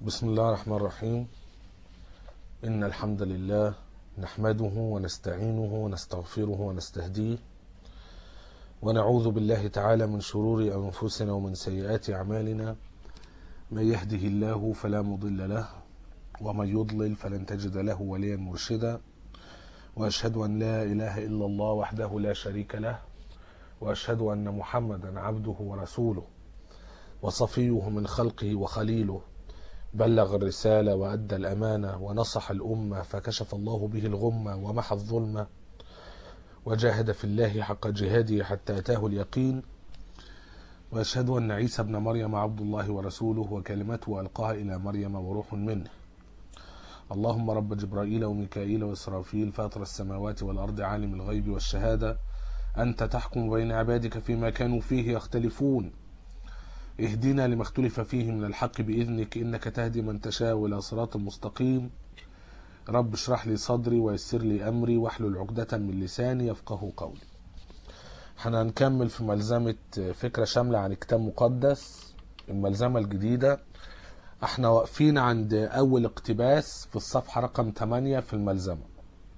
بسم الله الرحمن الرحيم إن الحمد لله نحمده ونستعينه ونستغفره ونستهديه ونعوذ بالله تعالى من شرور أنفسنا ومن سيئات أعمالنا من يهده الله فلا مضل له ومن يضلل فلن تجد له وليا مرشدا وأشهد أن لا إله إلا الله وحده لا شريك له وأشهد أن محمدا عبده ورسوله وصفيه من خلقه وخليله بلغ الرسالة وأدى الأمانة ونصح الأمة فكشف الله به الغمة ومحى الظلمة وجاهد في الله حق جهاده حتى أتاه اليقين وأشهد أن عيسى ابن مريم عبد الله ورسوله وكلمته ألقاها إلى مريم وروح منه اللهم رب جبرائيل وميكائيل وإسرافيل فاطر السماوات والأرض عالم الغيب والشهادة أنت تحكم بين عبادك فيما كانوا فيه يختلفون اهدنا لما اختلف فيه من الحق بإذنك إنك تهدي من تشاء إلى صراط مستقيم رب اشرح لي صدري ويسر لي أمري واحلل عقدة من لساني يفقه قولي احنا هنكمل في ملزمة فكرة شاملة عن كتاب مقدس الملزمة الجديدة احنا واقفين عند أول اقتباس في الصفحة رقم 8 في الملزمة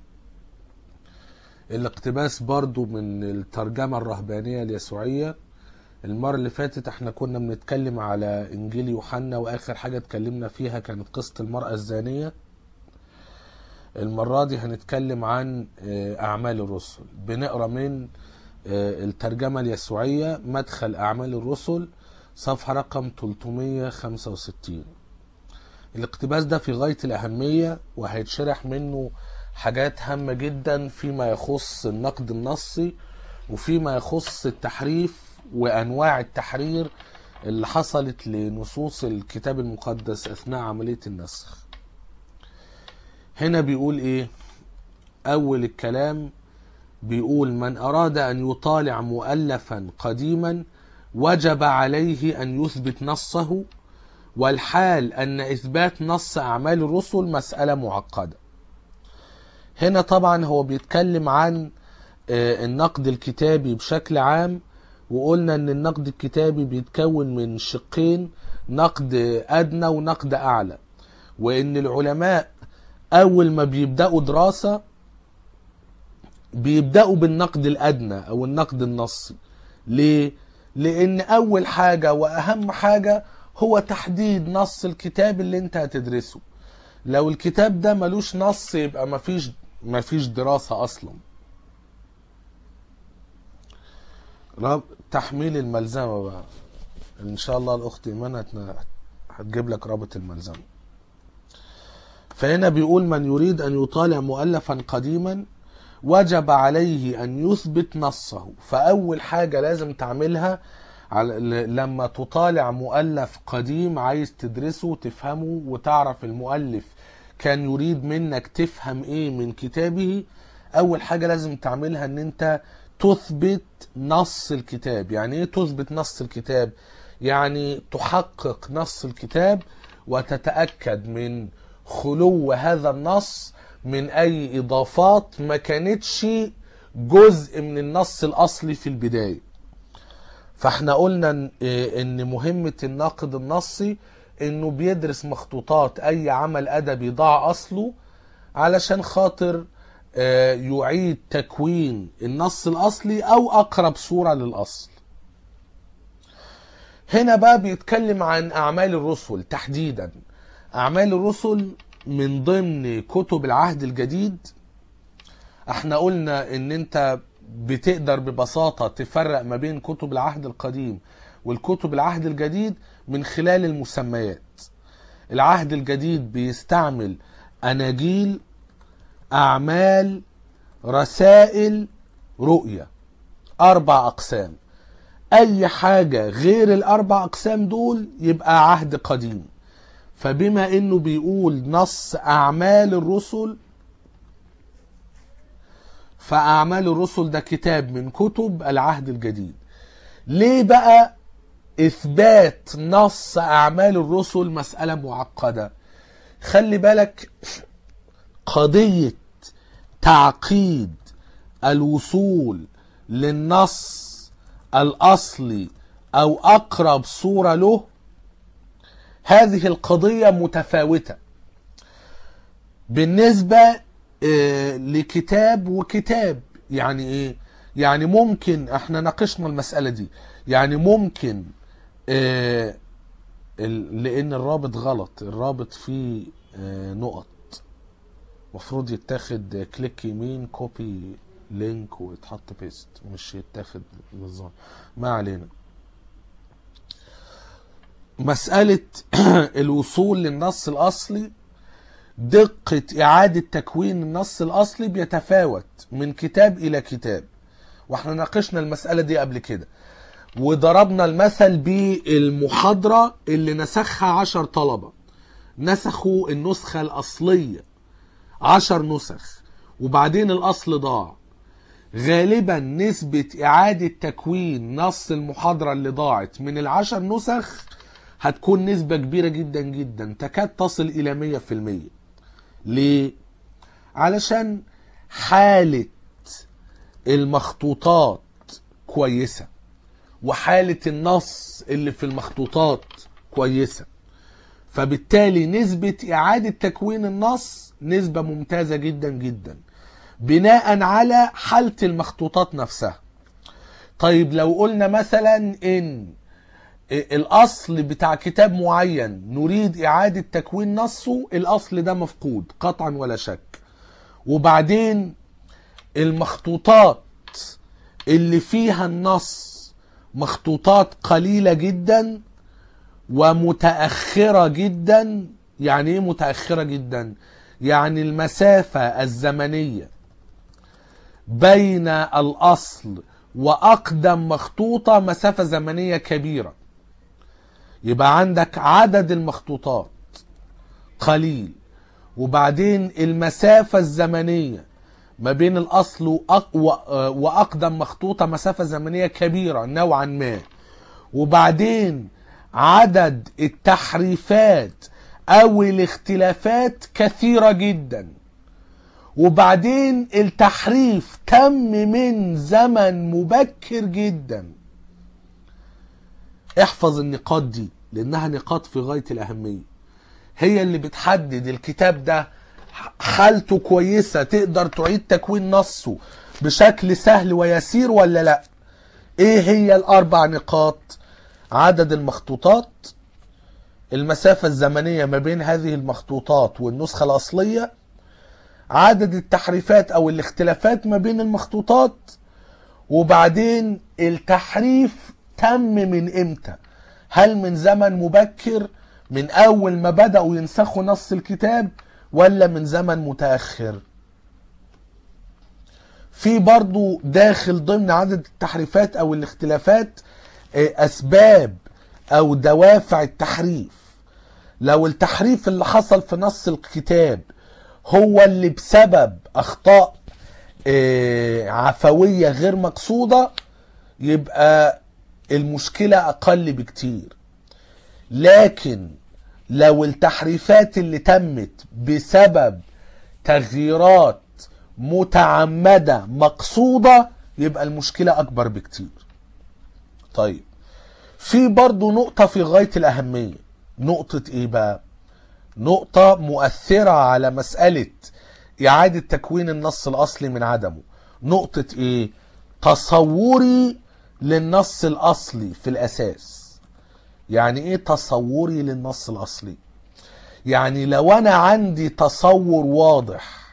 الاقتباس برضو من الترجمة الرهبانية اليسوعية المرة اللي فاتت احنا كنا بنتكلم على انجيل يوحنا واخر حاجة اتكلمنا فيها كانت قصة المرأة الزانية المرة دي هنتكلم عن اعمال الرسل بنقرا من الترجمة اليسوعية مدخل اعمال الرسل صفحة رقم 365 الاقتباس ده في غاية الاهمية وهيتشرح منه حاجات هامة جدا فيما يخص النقد النصي وفيما يخص التحريف وانواع التحرير اللي حصلت لنصوص الكتاب المقدس اثناء عمليه النسخ هنا بيقول ايه اول الكلام بيقول من اراد ان يطالع مؤلفا قديما وجب عليه ان يثبت نصه والحال ان اثبات نص اعمال الرسل مساله معقده هنا طبعا هو بيتكلم عن النقد الكتابي بشكل عام وقلنا ان النقد الكتابي بيتكون من شقين نقد ادنى ونقد اعلى وان العلماء اول ما بيبداوا دراسه بيبداوا بالنقد الادنى او النقد النصي ليه لان اول حاجه واهم حاجه هو تحديد نص الكتاب اللي انت هتدرسه لو الكتاب ده ملوش نص يبقى مفيش مفيش دراسه اصلا رب تحميل الملزمة بقى ان شاء الله الاخت ايمان هتجيب لك رابط الملزمة فهنا بيقول من يريد ان يطالع مؤلفا قديما وجب عليه ان يثبت نصه فاول حاجة لازم تعملها لما تطالع مؤلف قديم عايز تدرسه تفهمه وتعرف المؤلف كان يريد منك تفهم ايه من كتابه اول حاجة لازم تعملها ان انت تثبت نص الكتاب يعني ايه تثبت نص الكتاب يعني تحقق نص الكتاب وتتأكد من خلو هذا النص من اي اضافات ما كانتش جزء من النص الاصلي في البداية فاحنا قلنا ان مهمة الناقد النصي انه بيدرس مخطوطات اي عمل ادبي ضاع اصله علشان خاطر يعيد تكوين النص الأصلي أو أقرب صورة للأصل هنا بقى بيتكلم عن أعمال الرسل تحديدا أعمال الرسل من ضمن كتب العهد الجديد احنا قلنا ان انت بتقدر ببساطة تفرق ما بين كتب العهد القديم والكتب العهد الجديد من خلال المسميات العهد الجديد بيستعمل أناجيل أعمال رسائل رؤية أربع أقسام أي حاجة غير الأربع أقسام دول يبقى عهد قديم فبما إنه بيقول نص أعمال الرسل فأعمال الرسل ده كتاب من كتب العهد الجديد ليه بقى إثبات نص أعمال الرسل مسألة معقدة خلي بالك قضية تعقيد الوصول للنص الأصلي أو أقرب صورة له هذه القضية متفاوتة بالنسبة آه، لكتاب وكتاب يعني ايه يعني ممكن احنا ناقشنا المسألة دي يعني ممكن آه، ال- لان الرابط غلط الرابط فيه آه، نقط مفروض يتاخد كليك يمين كوبي لينك ويتحط بيست مش يتاخد نظام ما علينا مسألة الوصول للنص الأصلي دقة إعادة تكوين النص الأصلي بيتفاوت من كتاب إلى كتاب واحنا ناقشنا المسألة دي قبل كده وضربنا المثل بالمحاضرة اللي نسخها عشر طلبة نسخوا النسخة الأصلية عشر نسخ وبعدين الأصل ضاع غالبا نسبة إعادة تكوين نص المحاضرة اللي ضاعت من العشر نسخ هتكون نسبة كبيرة جدا جدا تكاد تصل إلى مية في المية ليه؟ علشان حالة المخطوطات كويسة وحالة النص اللي في المخطوطات كويسة فبالتالي نسبة إعادة تكوين النص نسبة ممتازة جدا جدا بناء على حالة المخطوطات نفسها طيب لو قلنا مثلا ان الاصل بتاع كتاب معين نريد اعادة تكوين نصه الاصل ده مفقود قطعا ولا شك وبعدين المخطوطات اللي فيها النص مخطوطات قليلة جدا ومتأخرة جدا يعني ايه متأخرة جدا يعني المسافة الزمنية بين الأصل وأقدم مخطوطة مسافة زمنية كبيرة يبقى عندك عدد المخطوطات قليل وبعدين المسافة الزمنية ما بين الأصل وأق- و- وأقدم مخطوطة مسافة زمنية كبيرة نوعا ما وبعدين عدد التحريفات أو الاختلافات كثيرة جدا وبعدين التحريف تم من زمن مبكر جدا احفظ النقاط دي لانها نقاط في غاية الاهمية هي اللي بتحدد الكتاب ده حالته كويسة تقدر تعيد تكوين نصه بشكل سهل ويسير ولا لا ايه هي الاربع نقاط عدد المخطوطات المسافة الزمنية ما بين هذه المخطوطات والنسخة الأصلية عدد التحريفات أو الاختلافات ما بين المخطوطات وبعدين التحريف تم من امتى هل من زمن مبكر من اول ما بدأوا ينسخوا نص الكتاب ولا من زمن متأخر في برضو داخل ضمن عدد التحريفات او الاختلافات آه، اسباب او دوافع التحريف لو التحريف اللي حصل في نص الكتاب هو اللي بسبب اخطاء آه، عفوية غير مقصودة يبقى المشكلة اقل بكتير لكن لو التحريفات اللي تمت بسبب تغييرات متعمدة مقصودة يبقى المشكلة أكبر بكتير طيب في برضو نقطة في غاية الأهمية نقطة إيه بقى نقطة مؤثرة على مسألة إعادة تكوين النص الأصلي من عدمه نقطة إيه تصوري للنص الأصلي في الأساس يعني ايه تصوري للنص الاصلي يعني لو انا عندي تصور واضح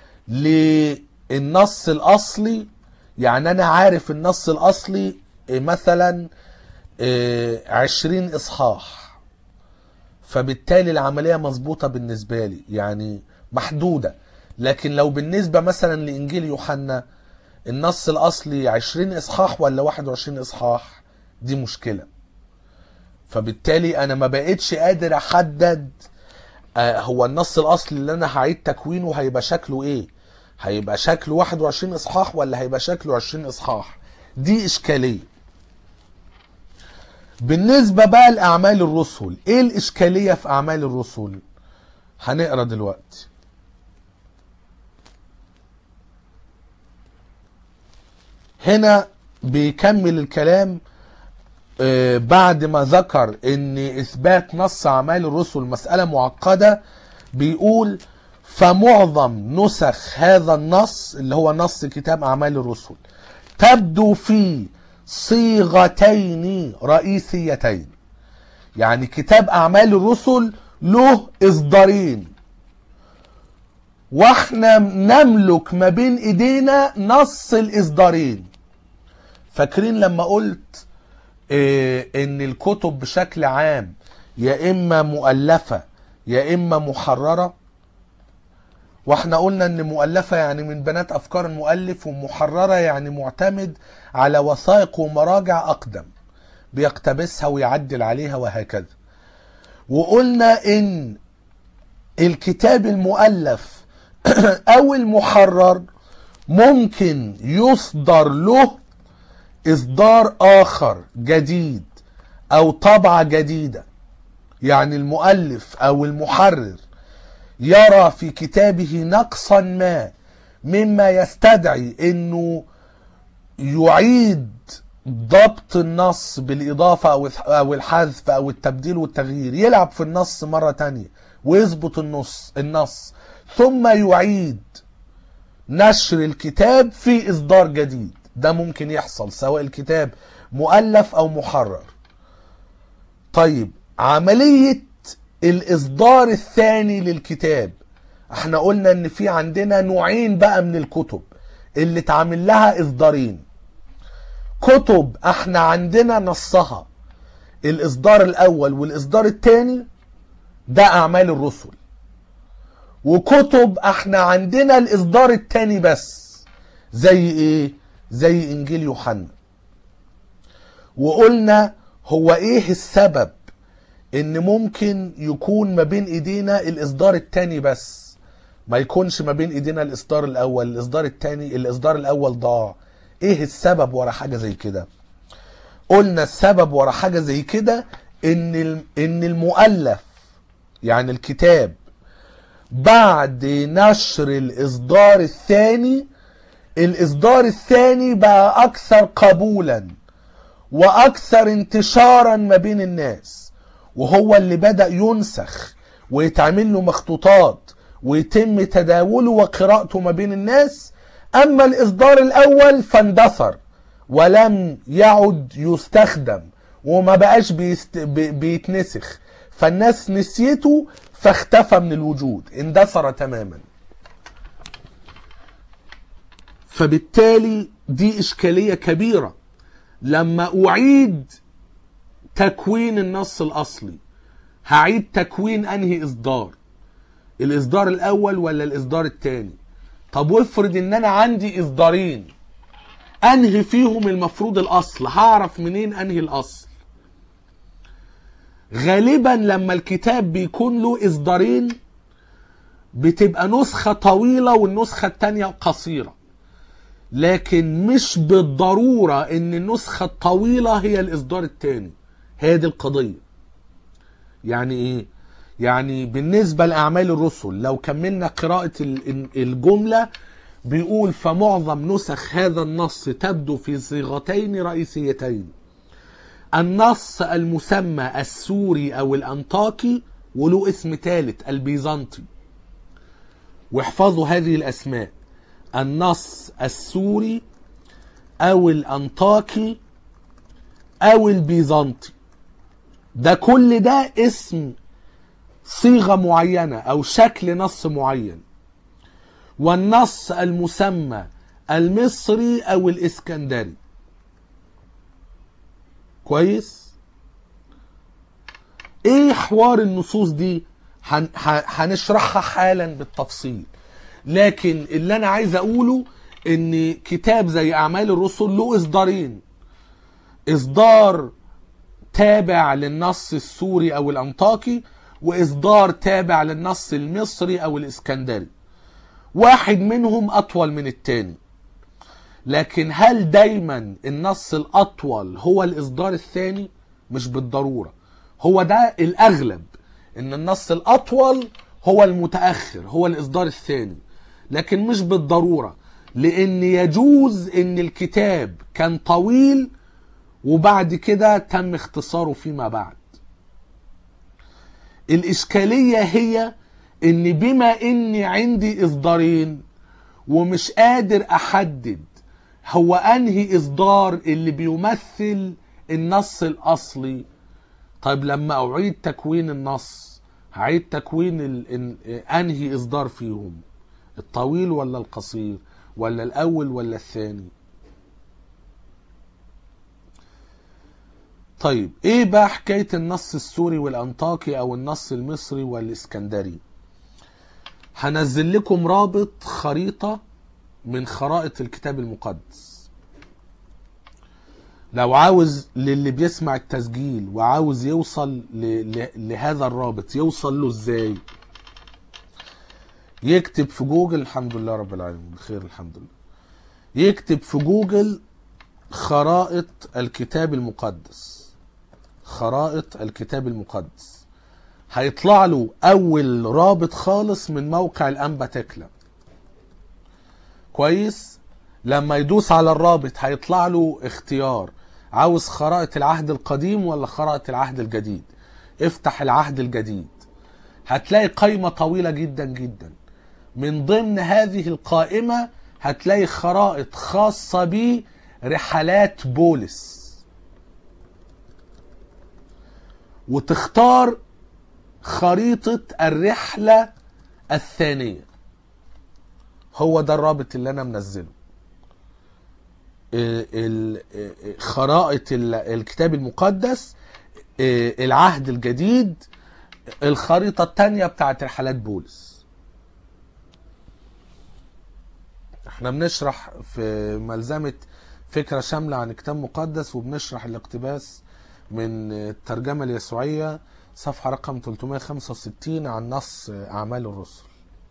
للنص الاصلي يعني انا عارف النص الاصلي إيه مثلا إيه عشرين اصحاح فبالتالي العملية مظبوطة بالنسبة لي يعني محدودة لكن لو بالنسبة مثلا لإنجيل يوحنا النص الأصلي عشرين إصحاح ولا واحد وعشرين إصحاح دي مشكلة فبالتالي انا ما بقتش قادر احدد آه، هو النص الاصلي اللي انا هعيد تكوينه هيبقى شكله ايه هيبقى شكله 21 اصحاح ولا هيبقى شكله 20 اصحاح دي اشكاليه بالنسبه بقى لاعمال الرسل ايه الاشكاليه في اعمال الرسل هنقرا دلوقتي هنا بيكمل الكلام آه، بعد ما ذكر ان اثبات نص اعمال الرسل مسألة معقدة بيقول فمعظم نسخ هذا النص اللي هو نص كتاب اعمال الرسل تبدو في صيغتين رئيسيتين يعني كتاب اعمال الرسل له اصدارين واحنا نملك ما بين ايدينا نص الاصدارين فاكرين لما قلت إيه ان الكتب بشكل عام يا اما مؤلفه يا اما محرره واحنا قلنا ان مؤلفه يعني من بنات افكار المؤلف ومحرره يعني معتمد على وثائق ومراجع اقدم بيقتبسها ويعدل عليها وهكذا وقلنا ان الكتاب المؤلف او المحرر ممكن يصدر له اصدار اخر جديد او طبعه جديده يعني المؤلف او المحرر يرى في كتابه نقصا ما مما يستدعي انه يعيد ضبط النص بالاضافه او او الحذف او التبديل والتغيير يلعب في النص مره تانية ويظبط النص النص ثم يعيد نشر الكتاب في اصدار جديد ده ممكن يحصل سواء الكتاب مؤلف او محرر طيب عملية الاصدار الثاني للكتاب احنا قلنا ان في عندنا نوعين بقى من الكتب اللي اتعمل لها اصدارين كتب احنا عندنا نصها الاصدار الاول والاصدار الثاني ده اعمال الرسل وكتب احنا عندنا الاصدار الثاني بس زي ايه زي انجيل يوحنا وقلنا هو ايه السبب ان ممكن يكون ما بين ايدينا الاصدار الثاني بس ما يكونش ما بين ايدينا الاصدار الاول الاصدار الثاني الاصدار الاول ضاع ايه السبب ورا حاجه زي كده قلنا السبب ورا حاجه زي كده ان ان المؤلف يعني الكتاب بعد نشر الاصدار الثاني الاصدار الثاني بقى اكثر قبولا واكثر انتشارا ما بين الناس وهو اللي بدا ينسخ ويتعمل له مخطوطات ويتم تداوله وقراءته ما بين الناس اما الاصدار الاول فاندثر ولم يعد يستخدم وما بقاش بيست... بي... بيتنسخ فالناس نسيته فاختفى من الوجود اندثر تماما فبالتالي دي اشكاليه كبيره لما اعيد تكوين النص الاصلي هعيد تكوين انهي اصدار الاصدار الاول ولا الاصدار الثاني طب وافرض ان انا عندي اصدارين انهي فيهم المفروض الاصل هعرف منين انهي الاصل غالبا لما الكتاب بيكون له اصدارين بتبقى نسخة طويلة والنسخة التانية قصيرة لكن مش بالضرورة ان النسخة الطويلة هي الاصدار التاني هي دي القضية يعني ايه يعني بالنسبة لأعمال الرسل لو كملنا قراءة الجملة بيقول فمعظم نسخ هذا النص تبدو في صيغتين رئيسيتين النص المسمى السوري او الانطاكي وله اسم ثالث البيزنطي واحفظوا هذه الاسماء النص السوري او الانطاكي او البيزنطي ده كل ده اسم صيغه معينه او شكل نص معين والنص المسمى المصري او الاسكندري كويس ايه حوار النصوص دي هن- ه- هنشرحها حالا بالتفصيل لكن اللي انا عايز اقوله ان كتاب زي اعمال الرسل له اصدارين اصدار تابع للنص السوري او الانطاكي واصدار تابع للنص المصري او الاسكندري واحد منهم اطول من التاني لكن هل دايما النص الاطول هو الاصدار الثاني مش بالضروره هو ده الاغلب ان النص الاطول هو المتاخر هو الاصدار الثاني لكن مش بالضروره لان يجوز ان الكتاب كان طويل وبعد كده تم اختصاره فيما بعد الإشكالية هي إن بما إني عندي إصدارين ومش قادر أحدد هو أنهي إصدار اللي بيمثل النص الأصلي طيب لما أعيد تكوين النص هعيد تكوين ال... إن- أنهي إصدار فيهم الطويل ولا القصير ولا الأول ولا الثاني طيب ايه بقى حكاية النص السوري والانطاكي او النص المصري والاسكندري هنزل لكم رابط خريطة من خرائط الكتاب المقدس لو عاوز للي بيسمع التسجيل وعاوز يوصل ل... ل... لهذا الرابط يوصل له ازاي يكتب في جوجل الحمد لله رب العالمين بخير الحمد لله يكتب في جوجل خرائط الكتاب المقدس خرائط الكتاب المقدس هيطلع له اول رابط خالص من موقع الانبا تكلا كويس لما يدوس على الرابط هيطلع له اختيار عاوز خرائط العهد القديم ولا خرائط العهد الجديد افتح العهد الجديد هتلاقي قائمة طويلة جدا جدا من ضمن هذه القائمة هتلاقي خرائط خاصة برحلات بولس وتختار خريطة الرحلة الثانية هو ده الرابط اللي انا منزله ال- ال- خرائط ال- الكتاب المقدس العهد الجديد الخريطة التانية بتاعت رحلات بولس احنا بنشرح في ملزمة فكرة شاملة عن كتاب مقدس وبنشرح الاقتباس من الترجمة اليسوعية صفحة رقم 365 عن نص أعمال الرسل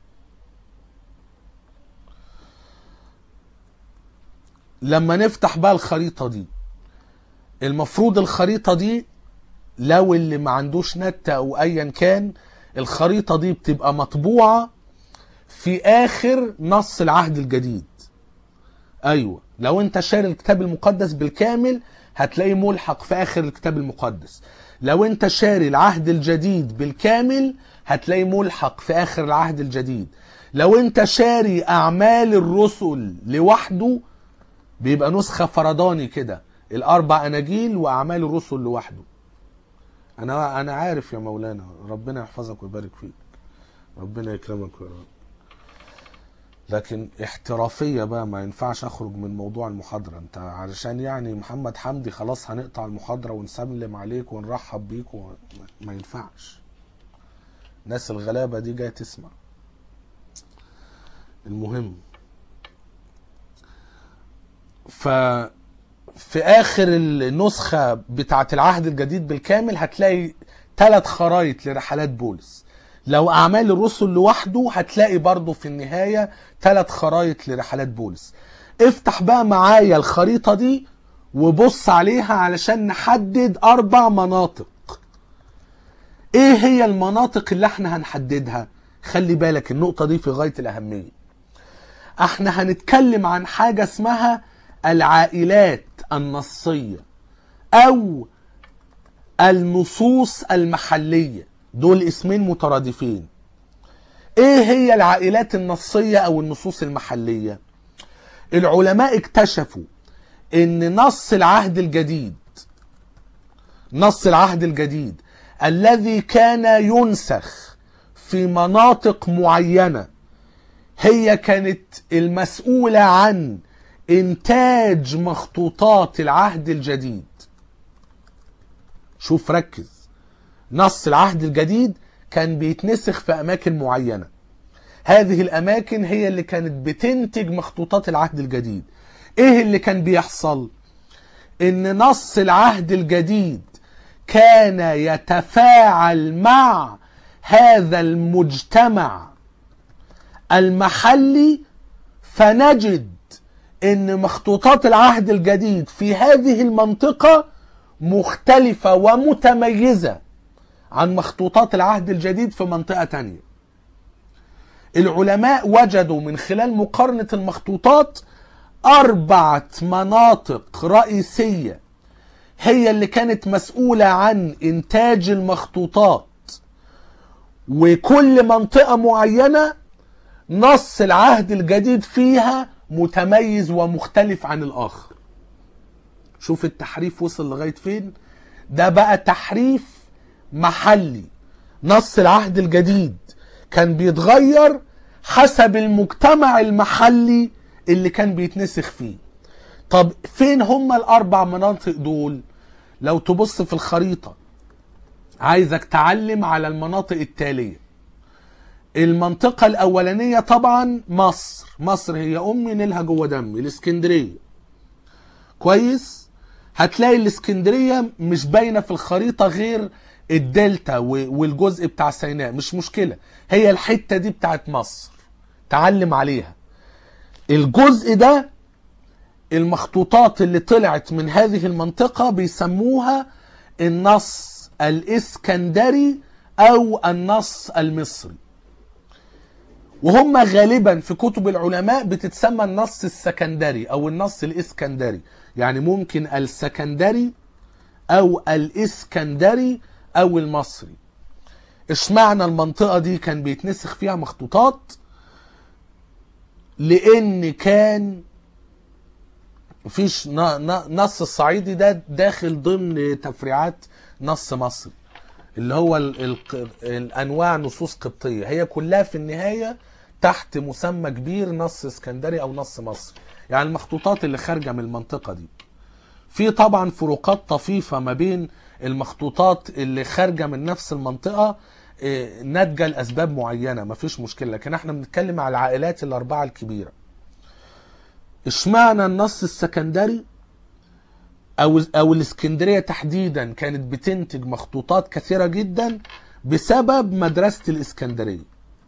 لما نفتح بقى الخريطة دي المفروض الخريطة دي لو اللي ما عندوش نت او ايا كان الخريطة دي بتبقى مطبوعة في اخر نص العهد الجديد ايوه لو انت شاري الكتاب المقدس بالكامل هتلاقيه ملحق في اخر الكتاب المقدس لو انت شاري العهد الجديد بالكامل هتلاقيه ملحق في اخر العهد الجديد لو انت شاري اعمال الرسل لوحده بيبقى نسخة فرداني كده الاربع اناجيل واعمال الرسل لوحده انا انا عارف يا مولانا ربنا يحفظك ويبارك فيك ربنا يكرمك يا رب لكن احترافيه بقى ما ينفعش اخرج من موضوع المحاضره انت علشان يعني محمد حمدي خلاص هنقطع المحاضره ونسلم عليك ونرحب بيك و... ما ينفعش الناس الغلابه دي جايه تسمع المهم ف في اخر النسخة بتاعة العهد الجديد بالكامل هتلاقي ثلاث خرايط لرحلات بولس لو اعمال الرسل لوحده هتلاقي برضه في النهاية ثلاث خرايط لرحلات بولس افتح بقى معايا الخريطة دي وبص عليها علشان نحدد اربع مناطق ايه هي المناطق اللي احنا هنحددها خلي بالك النقطة دي في غاية الاهمية احنا هنتكلم عن حاجة اسمها العائلات النصية أو النصوص المحلية دول اسمين مترادفين ايه هي العائلات النصية او النصوص المحلية العلماء اكتشفوا ان نص العهد الجديد نص العهد الجديد الذي كان ينسخ في مناطق معينة هي كانت المسؤولة عن انتاج مخطوطات العهد الجديد شوف ركز نص العهد الجديد كان بيتنسخ في اماكن معينه هذه الاماكن هي اللي كانت بتنتج مخطوطات العهد الجديد ايه اللي كان بيحصل ان نص العهد الجديد كان يتفاعل مع هذا المجتمع المحلي فنجد ان مخطوطات العهد الجديد في هذه المنطقة مختلفة ومتميزة عن مخطوطات العهد الجديد في منطقة تانية العلماء وجدوا من خلال مقارنة المخطوطات أربعة مناطق رئيسية هي اللي كانت مسؤولة عن إنتاج المخطوطات وكل منطقة معينة نص العهد الجديد فيها متميز ومختلف عن الآخر شوف التحريف وصل لغاية فين ده بقى تحريف محلي نص العهد الجديد كان بيتغير حسب المجتمع المحلي اللي كان بيتنسخ فيه طب فين هم الاربع مناطق دول لو تبص في الخريطة عايزك تعلم على المناطق التالية المنطقة الأولانية طبعا مصر مصر هي أمي نيلها جوه دمي الإسكندرية كويس هتلاقي الإسكندرية مش باينة في الخريطة غير الدلتا و- والجزء بتاع سيناء مش مشكلة هي الحتة دي بتاعت مصر تعلم عليها الجزء ده المخطوطات اللي طلعت من هذه المنطقة بيسموها النص الإسكندري أو النص المصري وهم غالبا في كتب العلماء بتتسمى النص السكندري أو النص الإسكندري يعني ممكن السكندري أو الإسكندري أو المصري اشمعنى المنطقة دي كان بيتنسخ فيها مخطوطات لأن كان مفيش ن- ن- نص الصعيدي ده داخل ضمن تفريعات نص مصري اللي هو ال ال الانواع نصوص قبطيه هي كلها في النهايه تحت مسمى كبير نص اسكندري او نص مصري يعني المخطوطات اللي خارجه من المنطقه دي في طبعا فروقات طفيفه ما بين المخطوطات اللي خارجه من نفس المنطقه إيه، ناتجه لاسباب معينه مفيش مشكله لكن احنا بنتكلم على العائلات الاربعه الكبيره اشمعنى النص السكندري او او الاسكندريه تحديدا كانت بتنتج مخطوطات كثيره جدا بسبب مدرسه الاسكندريه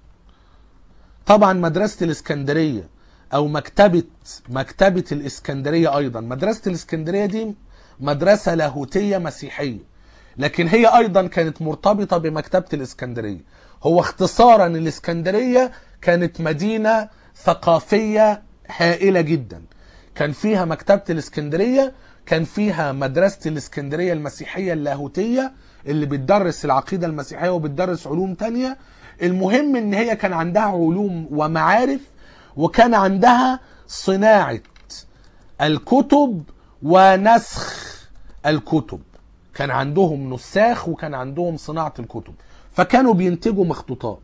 طبعا مدرسه الاسكندريه او مكتبه مكتبه الاسكندريه ايضا مدرسه الاسكندريه دي مدرسه لاهوتيه مسيحيه لكن هي ايضا كانت مرتبطه بمكتبه الاسكندريه هو اختصارا الاسكندريه كانت مدينه ثقافيه هائله جدا كان فيها مكتبه الاسكندريه كان فيها مدرسه الاسكندريه المسيحيه اللاهوتيه اللي بتدرس العقيده المسيحيه وبتدرس علوم تانية المهم ان هي كان عندها علوم ومعارف وكان عندها صناعه الكتب ونسخ الكتب كان عندهم نساخ وكان عندهم صناعة الكتب فكانوا بينتجوا مخطوطات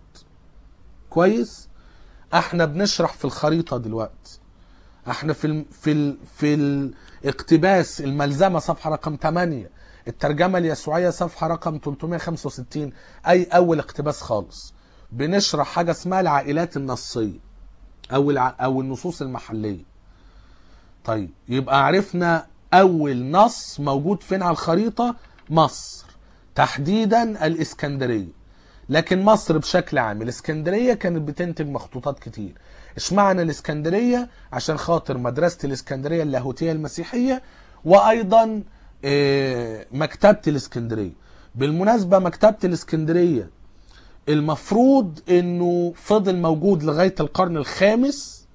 كويس احنا بنشرح في الخريطة دلوقتي احنا في ال في ال في الاقتباس الملزمة صفحة رقم 8 الترجمة اليسوعية صفحة رقم 365 اي اول اقتباس خالص بنشرح حاجة اسمها العائلات النصية او الع... او النصوص المحلية طيب يبقى عرفنا اول نص موجود فين على الخريطة مصر تحديدا الاسكندرية لكن مصر بشكل عام الاسكندرية كانت بتنتج مخطوطات كتير اشمعنى الاسكندرية عشان خاطر مدرسة الاسكندرية اللاهوتية المسيحية وايضا آه، مكتبة الاسكندرية بالمناسبة مكتبة الاسكندرية المفروض انه فضل موجود لغاية القرن الخامس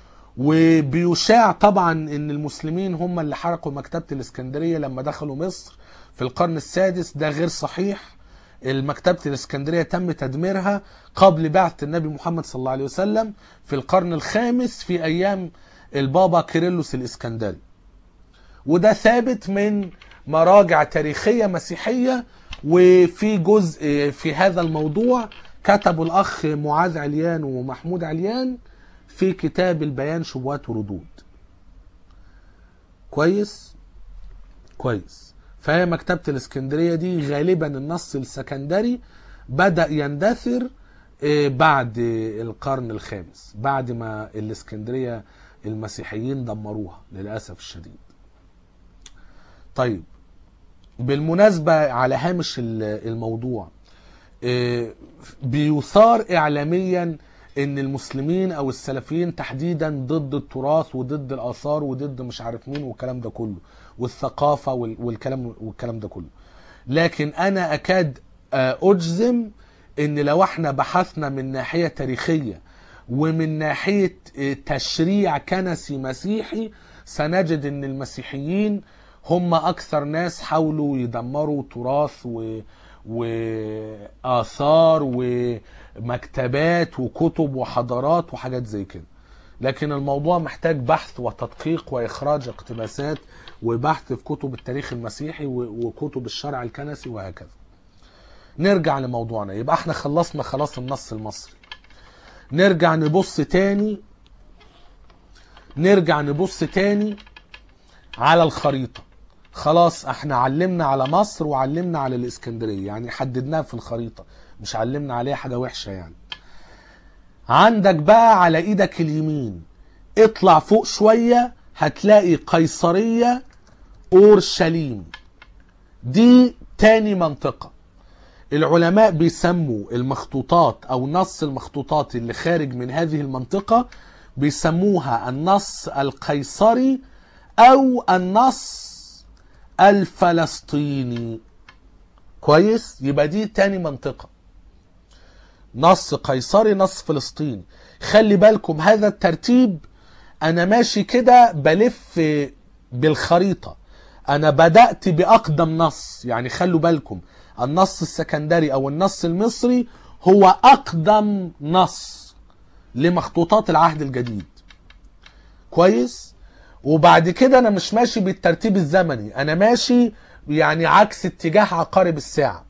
وبيشاع طبعا ان المسلمين هم اللي حرقوا مكتبة الاسكندرية لما دخلوا مصر في القرن السادس ده غير صحيح المكتبة الاسكندرية تم تدميرها قبل بعثة النبي محمد صلى الله عليه وسلم في القرن الخامس في ايام البابا كيرلس الاسكندري وده ثابت من مراجع تاريخية مسيحية وفي جزء في هذا الموضوع كتبه الأخ معاذ عليان ومحمود عليان في كتاب البيان شبهات وردود كويس كويس فهي مكتبة الاسكندرية دي غالبا النص السكندري بدأ يندثر آه، بعد القرن الخامس بعد ما الاسكندرية المسيحيين دمروها للأسف الشديد طيب بالمناسبة على هامش ال- الموضوع آه، بيثار إعلاميا إن المسلمين أو السلفيين تحديدا ضد التراث وضد الآثار وضد مش عارف مين والكلام ده كله والثقافة وال- والكلام والكلام ده كله لكن أنا أكاد آه، أجزم إن لو احنا بحثنا من ناحية تاريخية ومن ناحية آه، تشريع كنسي مسيحي سنجد إن المسيحيين هم اكثر ناس حاولوا يدمروا تراث و... واثار ومكتبات وكتب وحضارات وحاجات زي كده لكن الموضوع محتاج بحث وتدقيق واخراج اقتباسات وبحث في كتب التاريخ المسيحي و- وكتب الشرع الكنسي وهكذا نرجع لموضوعنا يبقى احنا خلصنا خلاص النص المصري نرجع نبص تاني نرجع نبص تاني على الخريطة خلاص احنا علمنا على مصر وعلمنا على الاسكندرية يعني حددناها في الخريطة مش علمنا عليها حاجة وحشة يعني عندك بقى على ايدك اليمين اطلع فوق شوية هتلاقي قيصرية اورشليم دي تاني منطقة العلماء بيسموا المخطوطات او نص المخطوطات اللي خارج من هذه المنطقة بيسموها النص القيصري او النص الفلسطيني كويس يبقى دي تاني منطقة نص قيصري نص فلسطيني خلي بالكم هذا الترتيب انا ماشي كده بلف بالخريطة انا بدأت باقدم نص يعني خلوا بالكم النص السكندري او النص المصري هو اقدم نص لمخطوطات العهد الجديد كويس وبعد كده انا مش ماشي بالترتيب الزمني انا ماشي يعني عكس اتجاه عقارب الساعة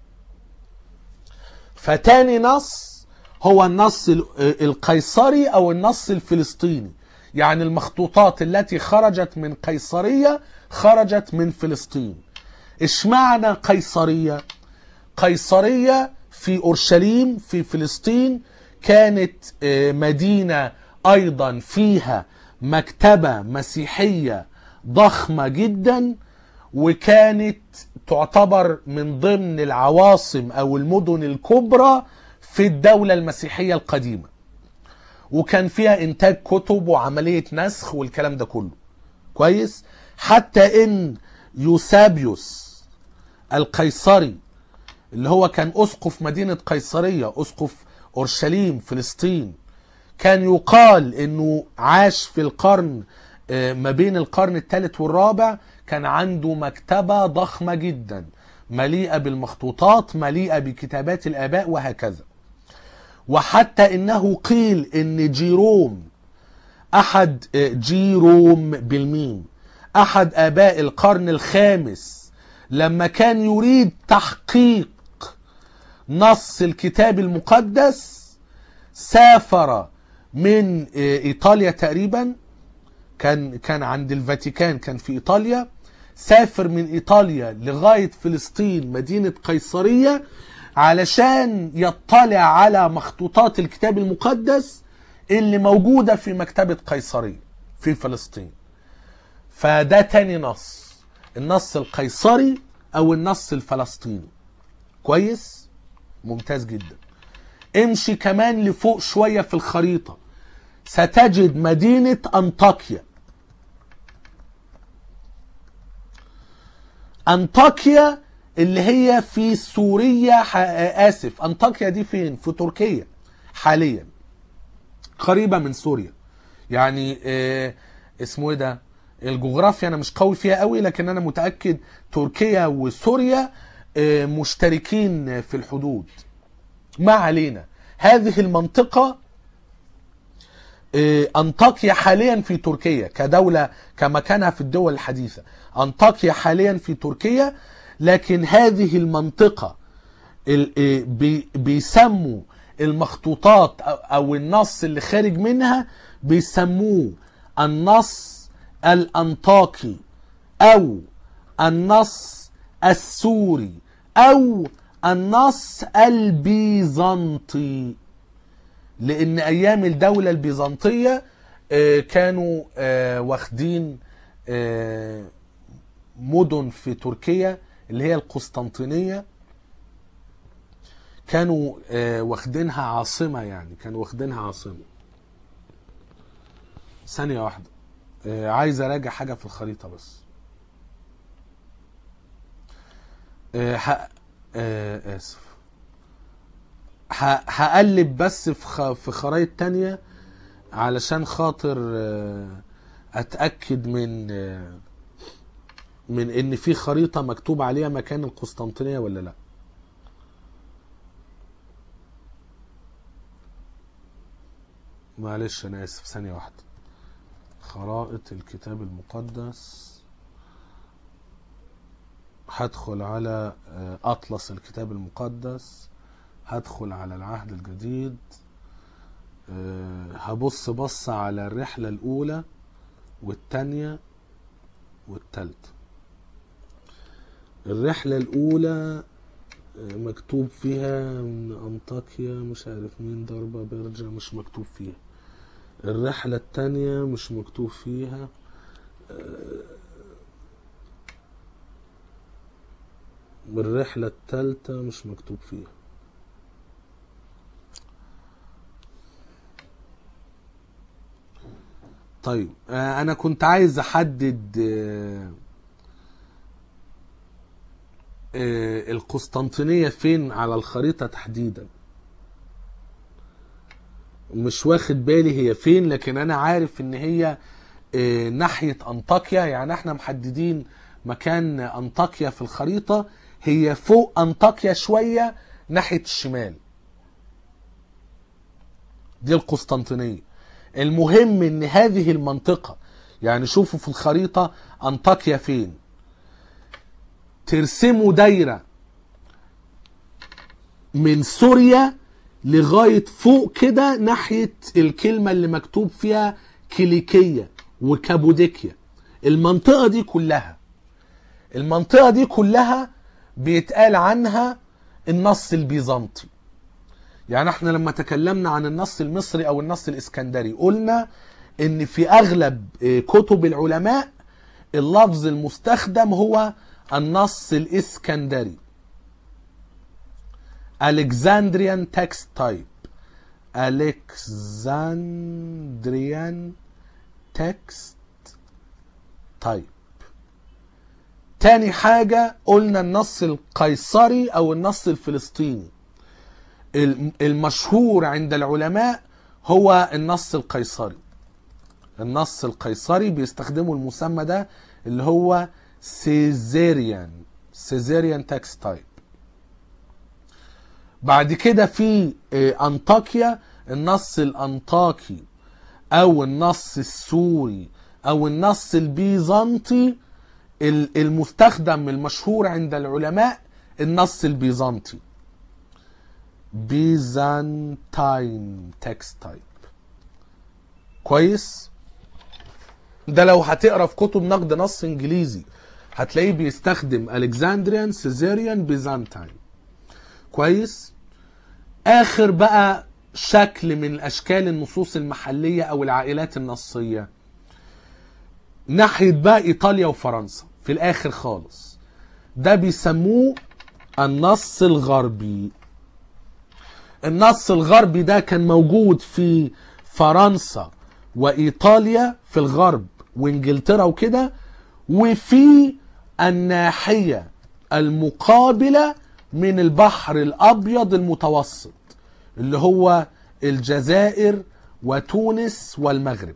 فتاني نص هو النص ال- القيصري او النص الفلسطيني يعني المخطوطات التي خرجت من قيصرية خرجت من فلسطين اشمعنى قيصرية قيصرية في اورشليم في فلسطين كانت آه، مدينة ايضا فيها مكتبة مسيحية ضخمة جدا وكانت تعتبر من ضمن العواصم او المدن الكبرى في الدولة المسيحية القديمة وكان فيها انتاج كتب وعملية نسخ والكلام ده كله كويس حتى ان يوسابيوس القيصري اللي هو كان اسقف مدينة قيصرية اسقف اورشليم فلسطين كان يقال انه عاش في القرن آه، ما بين القرن الثالث والرابع كان عنده مكتبة ضخمة جدا مليئة بالمخطوطات مليئة بكتابات الآباء وهكذا وحتى انه قيل ان جيروم احد آه، جيروم بالميم احد اباء القرن الخامس لما كان يريد تحقيق نص الكتاب المقدس سافر من آه، ايطاليا تقريبا كان كان عند الفاتيكان كان في ايطاليا سافر من ايطاليا لغايه فلسطين مدينه قيصريه علشان يطلع على مخطوطات الكتاب المقدس اللي موجوده في مكتبه قيصريه في فلسطين فده تاني نص النص القيصري او النص الفلسطيني كويس ممتاز جدا امشي كمان لفوق شويه في الخريطه ستجد مدينه انطاكيا انطاكيا اللي هي في سوريا ح... اسف انطاكيا دي فين في تركيا حاليا قريبه من سوريا يعني آه اسمه ايه ده الجغرافيا انا مش قوي فيها قوي لكن انا متاكد تركيا وسوريا آه مشتركين في الحدود ما علينا هذه المنطقه آه، انطاكيا حاليا في تركيا كدولة كمكانها في الدول الحديثة انطاكيا حاليا في تركيا لكن هذه المنطقة ال- آه، بي- بيسموا المخطوطات أو- او النص اللي خارج منها بيسموه النص الانطاكي او النص السوري او النص البيزنطي لان ايام الدوله البيزنطيه آه، كانوا آه، واخدين آه، مدن في تركيا اللي هي القسطنطينيه كانوا آه، واخدينها عاصمه يعني كانوا واخدينها عاصمه ثانيه واحده آه، عايز اراجع حاجه في الخريطه بس آه، ح- آه، اسف ه- هقلب بس في خ... في خرايط تانية علشان خاطر آه، اتاكد من آه، من ان في خريطة مكتوب عليها مكان القسطنطينية ولا لا معلش انا اسف ثانية واحدة خرائط الكتاب المقدس هدخل على آه، اطلس الكتاب المقدس هدخل على العهد الجديد آه، هبص بص على الرحلة الاولى والتانية والتالتة الرحلة الأولى آه، مكتوب فيها من أنطاكيا مش عارف مين ضربة برجة مش مكتوب فيها الرحلة التانية مش مكتوب فيها آه، الرحلة التالتة مش مكتوب فيها طيب آه، أنا كنت عايز أحدد آه، آه، القسطنطينية فين على الخريطة تحديدا مش واخد بالي هي فين لكن انا عارف ان هي آه، ناحية انطاكيا يعني احنا محددين مكان انطاكيا في الخريطة هي فوق انطاكيا شوية ناحية الشمال دي القسطنطينية المهم ان هذه المنطقة يعني شوفوا في الخريطة انطاكيا فين ترسموا دايرة من سوريا لغاية فوق كده ناحية الكلمة اللي مكتوب فيها كيليكية وكابوديكيا المنطقة دي كلها المنطقة دي كلها بيتقال عنها النص البيزنطي يعني احنا لما تكلمنا عن النص المصري او النص الاسكندري قلنا ان في اغلب اه، كتب العلماء اللفظ المستخدم هو النص الاسكندري Alexandrian text type Alexandrian text type تاني حاجة قلنا النص القيصري أو النص الفلسطيني الم- المشهور عند العلماء هو النص القيصري النص القيصري بيستخدموا المسمى ده اللي هو سيزيريان سيزيريان تكست تايب بعد كده في آه، انطاكيا النص الانطاكي او النص السوري او النص البيزنطي ال- المستخدم المشهور عند العلماء النص البيزنطي بيزنطاين تكست تايب كويس ده لو هتقرا في كتب نقد نص انجليزي هتلاقيه بيستخدم الكسندريان سيزيريان بيزنطاين كويس اخر بقى شكل من اشكال النصوص المحليه او العائلات النصيه ناحيه بقى ايطاليا وفرنسا في الاخر خالص ده بيسموه النص الغربي النص الغربي ده كان موجود في فرنسا وايطاليا في الغرب وانجلترا وكده وفي الناحيه المقابله من البحر الابيض المتوسط اللي هو الجزائر وتونس والمغرب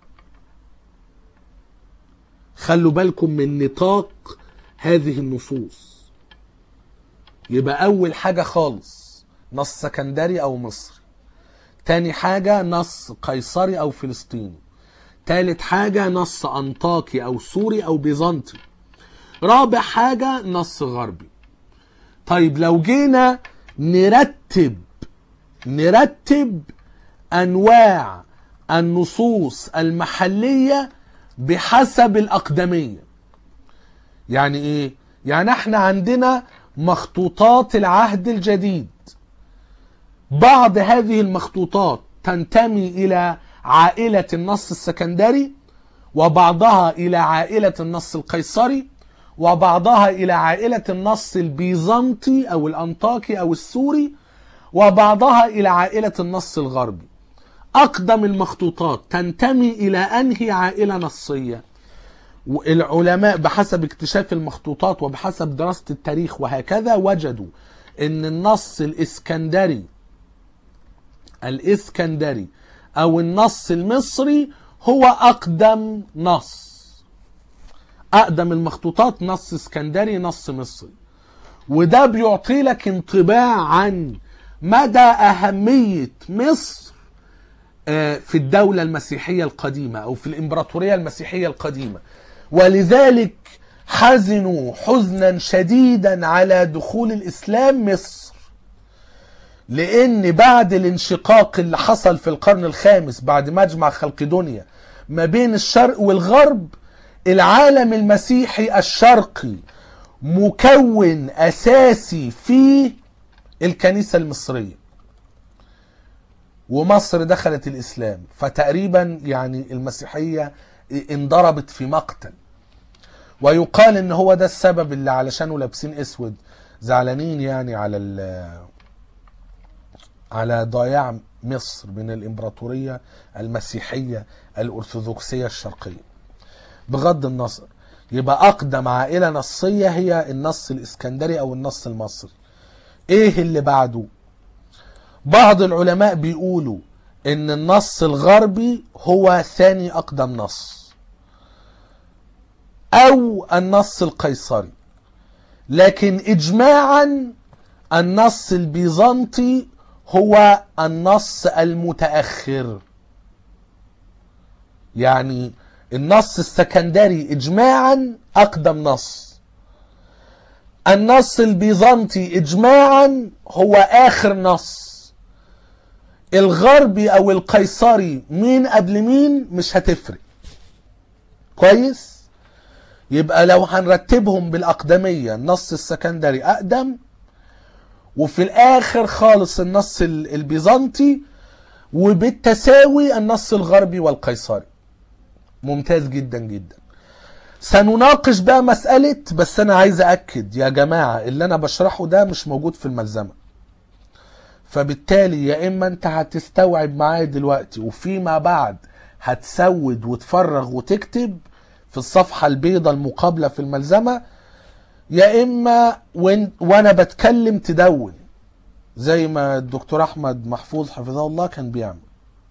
خلوا بالكم من نطاق هذه النصوص يبقى اول حاجه خالص نص سكندري او مصري تاني حاجه نص قيصري او فلسطيني تالت حاجه نص انطاكي او سوري او بيزنطي رابع حاجه نص غربي طيب لو جينا نرتب نرتب انواع النصوص المحليه بحسب الاقدميه يعني ايه يعني احنا عندنا مخطوطات العهد الجديد بعض هذه المخطوطات تنتمي الى عائله النص السكندري وبعضها الى عائله النص القيصري وبعضها الى عائله النص البيزنطي او الانطاكي او السوري وبعضها الى عائله النص الغربي اقدم المخطوطات تنتمي الى انهي عائله نصيه العلماء بحسب اكتشاف المخطوطات وبحسب دراسه التاريخ وهكذا وجدوا ان النص الاسكندري الاسكندري او النص المصري هو اقدم نص اقدم المخطوطات نص اسكندري نص مصري وده بيعطي لك انطباع عن مدى اهميه مصر آه، في الدوله المسيحيه القديمه او في الامبراطوريه المسيحيه القديمه ولذلك حزنوا حزنا شديدا على دخول الاسلام مصر لان بعد الانشقاق اللي حصل في القرن الخامس بعد مجمع خلقدونيا ما بين الشرق والغرب العالم المسيحي الشرقي مكون اساسي في الكنيسه المصريه ومصر دخلت الاسلام فتقريبا يعني المسيحيه انضربت في مقتل ويقال ان هو ده السبب اللي علشانه لابسين اسود زعلانين يعني على ال- على ضياع مصر من الامبراطوريه المسيحيه الارثوذكسيه الشرقيه بغض النظر يبقى اقدم عائله نصيه هي النص الاسكندري او النص المصري ايه اللي بعده بعض العلماء بيقولوا ان النص الغربي هو ثاني اقدم نص او النص القيصري لكن اجماعا النص البيزنطي هو النص المتاخر يعني النص السكندري اجماعا اقدم نص النص البيزنطي اجماعا هو اخر نص الغربي او القيصري مين قبل مين مش هتفرق كويس يبقى لو هنرتبهم بالاقدميه النص السكندري اقدم وفي الاخر خالص النص ال- البيزنطي وبالتساوي النص الغربي والقيصري ممتاز جدا جدا سنناقش بقى مسألة بس أنا عايز أكد يا جماعة اللي أنا بشرحه ده مش موجود في الملزمة فبالتالي يا إما أنت هتستوعب معايا دلوقتي وفيما بعد هتسود وتفرغ وتكتب في الصفحة البيضاء المقابلة في الملزمة يا إما وين وأنا بتكلم تدون زي ما الدكتور أحمد محفوظ حفظه الله كان بيعمل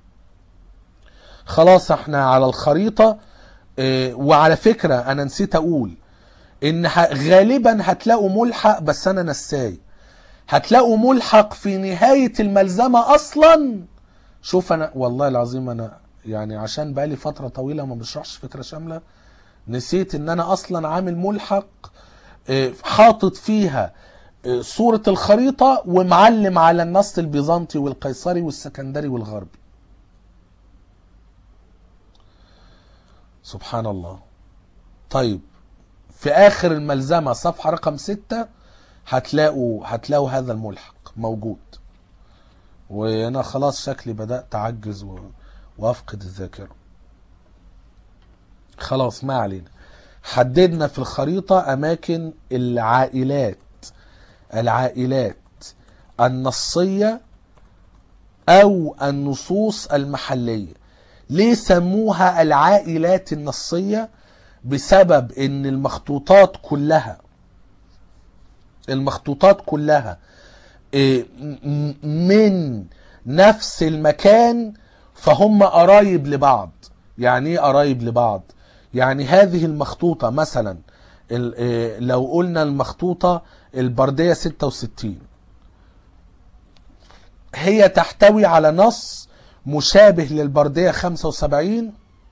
خلاص احنا على الخريطة اه، وعلى فكرة انا نسيت اقول ان ه- غالبا هتلاقوا ملحق بس انا نساي هتلاقوا ملحق في نهاية الملزمة اصلا شوف انا والله العظيم انا يعني عشان بقالي فترة طويلة ما بشرحش فكرة شاملة نسيت ان انا اصلا عامل ملحق اه، حاطط فيها اه، صورة الخريطة ومعلم على النص البيزنطي والقيصري والسكندري والغربي سبحان الله طيب في اخر الملزمه صفحه رقم ستة هتلاقوا هتلاقوا هذا الملحق موجود وانا خلاص شكلي بدات اعجز و- وافقد الذاكره خلاص ما علينا حددنا في الخريطه اماكن العائلات العائلات النصيه او النصوص المحليه ليه سموها العائلات النصيه بسبب ان المخطوطات كلها المخطوطات كلها إيه، م- من نفس المكان فهم قرايب لبعض يعني ايه قرايب لبعض يعني هذه المخطوطة مثلا ال- إيه، لو قلنا المخطوطة البردية 66 هي تحتوي على نص مشابه للبردية 75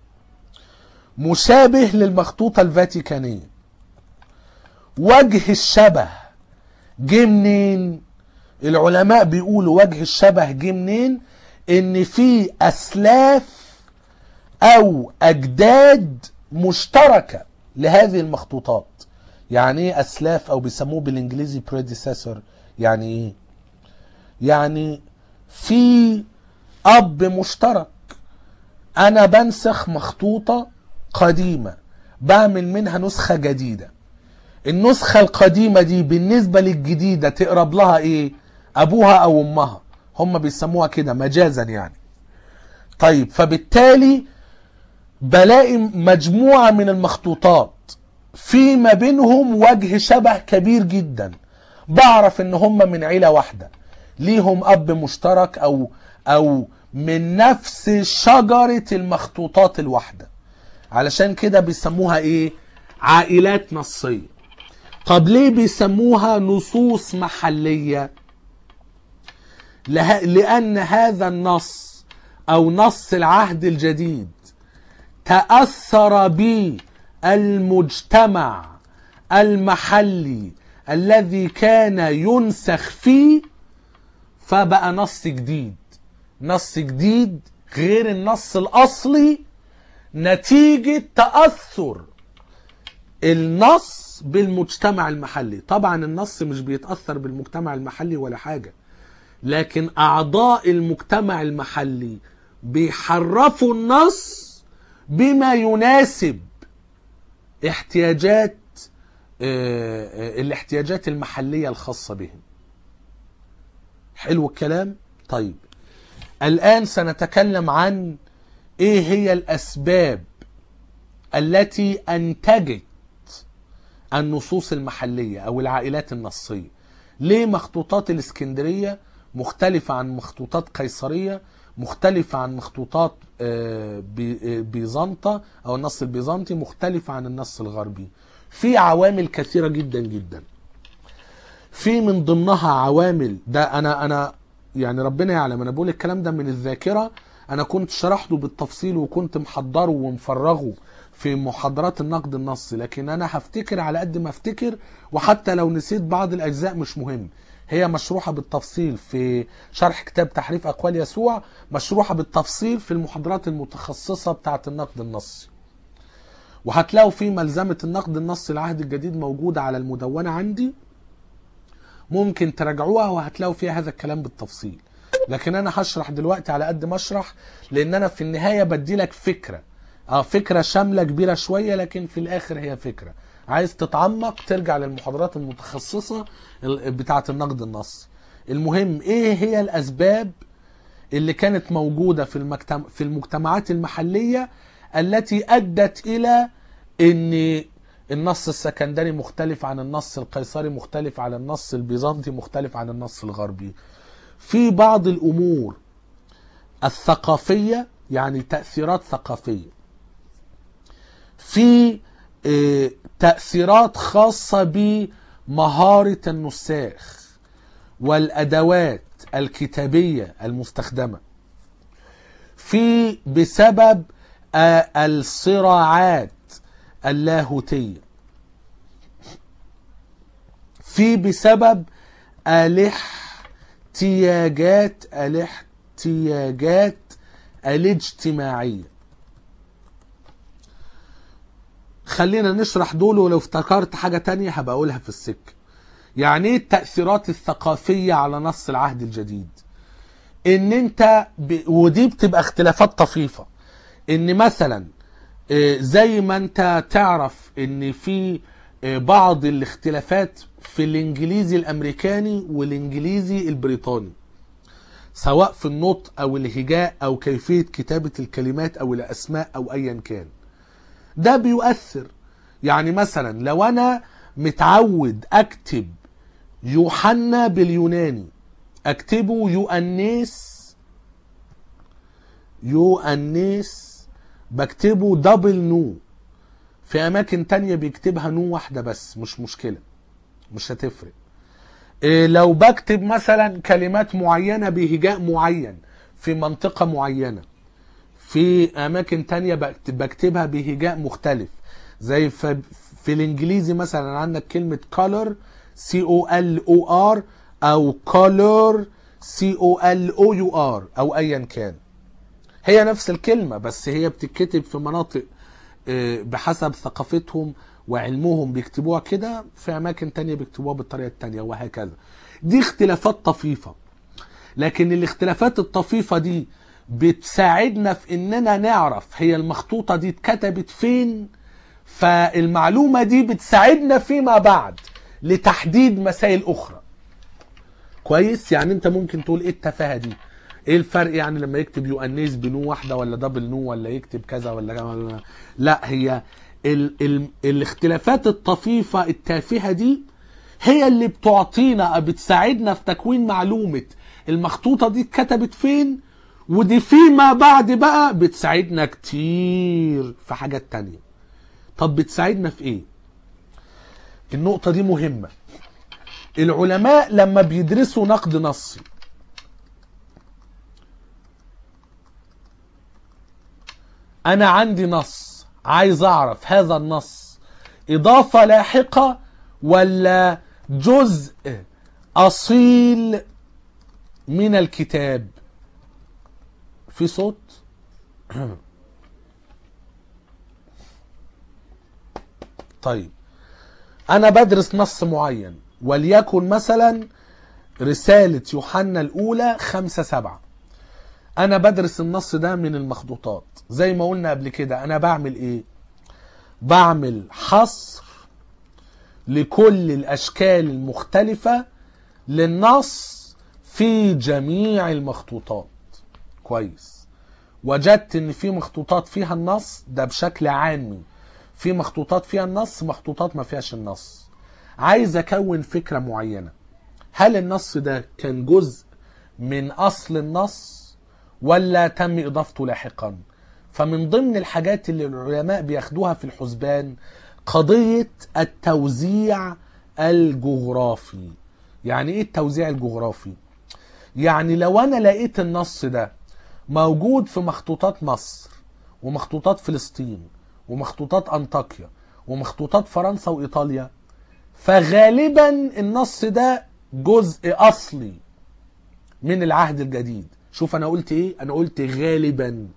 مشابه للمخطوطة الفاتيكانية وجه الشبه جه منين العلماء بيقولوا وجه الشبه جه منين ان في اسلاف او اجداد مشتركة لهذه المخطوطات يعني ايه اسلاف او بيسموه بالانجليزي predecessor يعني ايه يعني في اب مشترك انا بنسخ مخطوطة قديمة بعمل منها نسخة جديدة النسخة القديمة دي بالنسبة للجديدة تقرب لها ايه ابوها او امها هم بيسموها كده مجازا يعني طيب فبالتالي بلاقي مجموعة من المخطوطات في ما بينهم وجه شبه كبير جدا بعرف ان هم من عيلة واحدة ليهم اب مشترك او او من نفس شجرة المخطوطات الواحدة علشان كده بيسموها ايه عائلات نصية طب ليه بيسموها نصوص محلية له- لأن هذا النص أو نص العهد الجديد تأثر بالمجتمع المحلي الذي كان ينسخ فيه فبقى نص جديد نص جديد غير النص الأصلي نتيجة تأثر النص بالمجتمع المحلي طبعا النص مش بيتأثر بالمجتمع المحلي ولا حاجة لكن أعضاء المجتمع المحلي بيحرفوا النص بما يناسب احتياجات آه، آه، الاحتياجات المحلية الخاصة بهم حلو الكلام طيب الآن سنتكلم عن ايه هي الأسباب التي أنتجت النصوص المحلية أو العائلات النصية ليه مخطوطات الإسكندرية مختلفة عن مخطوطات قيصرية مختلفة عن مخطوطات آه، بي- آه، بيزنطة أو النص البيزنطي مختلفة عن النص الغربي في عوامل كثيرة جدا جدا في من ضمنها عوامل ده أنا أنا يعني ربنا يعلم أنا بقول الكلام ده من الذاكرة أنا كنت شرحته بالتفصيل وكنت محضره ومفرغه في محاضرات النقد النصي لكن أنا هفتكر على قد ما افتكر وحتى لو نسيت بعض الأجزاء مش مهم هي مشروحة بالتفصيل في شرح كتاب تحريف أقوال يسوع مشروحة بالتفصيل في المحاضرات المتخصصة بتاعة النقد النصي وهتلاقوا في ملزمة النقد النصي العهد الجديد موجودة على المدونة عندي ممكن تراجعوها وهتلاقوا فيها هذا الكلام بالتفصيل لكن انا هشرح دلوقتي على قد ما اشرح لان انا في النهايه بدي لك فكره اه فكره شامله كبيره شويه لكن في الاخر هي فكره عايز تتعمق ترجع للمحاضرات المتخصصه ال- بتاعه النقد النصي المهم ايه هي الاسباب اللي كانت موجوده في المجتمع في المجتمعات المحليه التي ادت الى ان النص السكندري مختلف عن النص القيصري مختلف عن النص البيزنطي مختلف عن النص الغربي في بعض الامور الثقافيه يعني تاثيرات ثقافيه في آه، تاثيرات خاصه بمهاره النساخ والادوات الكتابيه المستخدمه في بسبب آه، الصراعات اللاهوتيه في بسبب الاحتياجات الاحتياجات الاجتماعيه خلينا نشرح دول ولو افتكرت حاجه تانية هبقى اقولها في السكه يعني ايه التاثيرات الثقافيه على نص العهد الجديد ان انت ب... ودي بتبقى اختلافات طفيفه ان مثلا آه، زي ما انت تعرف ان في آه، بعض الاختلافات في الانجليزي الامريكاني والانجليزي البريطاني سواء في النطق او الهجاء او كيفيه كتابه الكلمات او الاسماء او ايا كان ده بيؤثر يعني مثلا لو انا متعود اكتب يوحنا باليوناني اكتبه يؤنيس يؤنيس بكتبه دبل نو في اماكن تانية بيكتبها نو واحدة بس مش مشكلة مش هتفرق إيه لو بكتب مثلا كلمات معينة بهجاء معين في منطقة معينة في اماكن تانية بكت- بكتبها بهجاء مختلف زي في, في الانجليزي مثلا عندك كلمة color C O L O R او color C O L O U R او ايا كان هي نفس الكلمة بس هي بتتكتب في مناطق آه، بحسب ثقافتهم وعلمهم بيكتبوها كده في أماكن تانية بيكتبوها بالطريقة التانية وهكذا دي اختلافات طفيفة لكن الاختلافات الطفيفة دي بتساعدنا في اننا نعرف هي المخطوطة دي اتكتبت فين فالمعلومة دي بتساعدنا فيما بعد لتحديد مسائل اخرى كويس يعني انت ممكن تقول ايه التفاهه دي ايه الفرق يعني لما يكتب يؤنيس بنو واحده ولا دبل نو ولا يكتب كذا ولا ولا لا هي ال ال الاختلافات الطفيفه التافهه دي هي اللي بتعطينا بتساعدنا في تكوين معلومه المخطوطه دي اتكتبت فين ودي فيما بعد بقى بتساعدنا كتير في حاجات تانية طب بتساعدنا في ايه النقطة دي مهمة العلماء لما بيدرسوا نقد نصي انا عندي نص عايز اعرف هذا النص اضافة لاحقة ولا جزء اصيل من الكتاب في صوت طيب انا بدرس نص معين وليكن مثلا رسالة يوحنا الاولى خمسة سبعة انا بدرس النص ده من المخطوطات زي ما قلنا قبل كده انا بعمل ايه بعمل حصر لكل الاشكال المختلفة للنص في جميع المخطوطات كويس وجدت ان في مخطوطات فيها النص ده بشكل عامي في مخطوطات فيها النص مخطوطات ما فيهاش النص عايز اكون فكرة معينة هل النص ده كان جزء من اصل النص ولا تم اضافته لاحقا فمن ضمن الحاجات اللي العلماء بياخدوها في الحسبان قضية التوزيع الجغرافي يعني ايه التوزيع الجغرافي يعني لو انا لقيت النص ده موجود في مخطوطات مصر ومخطوطات فلسطين ومخطوطات انطاكيا ومخطوطات فرنسا وايطاليا فغالبا النص ده جزء اصلي من العهد الجديد شوف انا قلت ايه انا قلت غالبا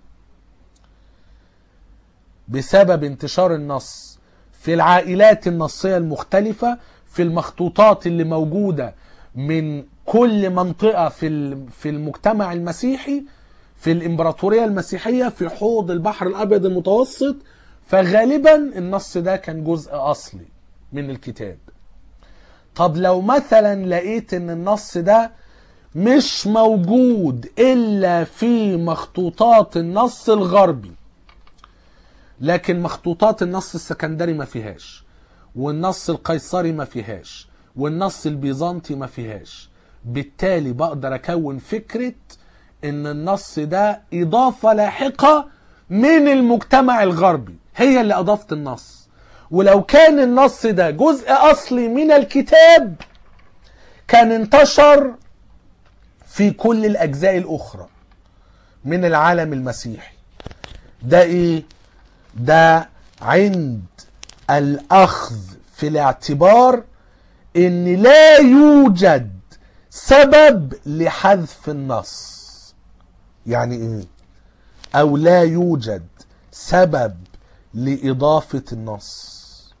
بسبب انتشار النص في العائلات النصية المختلفة في المخطوطات اللي موجودة من كل منطقة في في المجتمع المسيحي في الامبراطورية المسيحية في حوض البحر الابيض المتوسط فغالبا النص ده كان جزء اصلي من الكتاب طب لو مثلا لقيت ان النص ده مش موجود الا في مخطوطات النص الغربي لكن مخطوطات النص السكندري ما فيهاش والنص القيصري ما فيهاش والنص البيزنطي ما فيهاش بالتالي بقدر اكون فكرة ان النص ده اضافة لاحقة من المجتمع الغربي هي اللي اضافت النص ولو كان النص ده جزء اصلي من الكتاب كان انتشر في كل الاجزاء الاخرى من العالم المسيحي ده ايه ده عند الاخذ في الاعتبار ان لا يوجد سبب لحذف النص يعني ايه او لا يوجد سبب لاضافه النص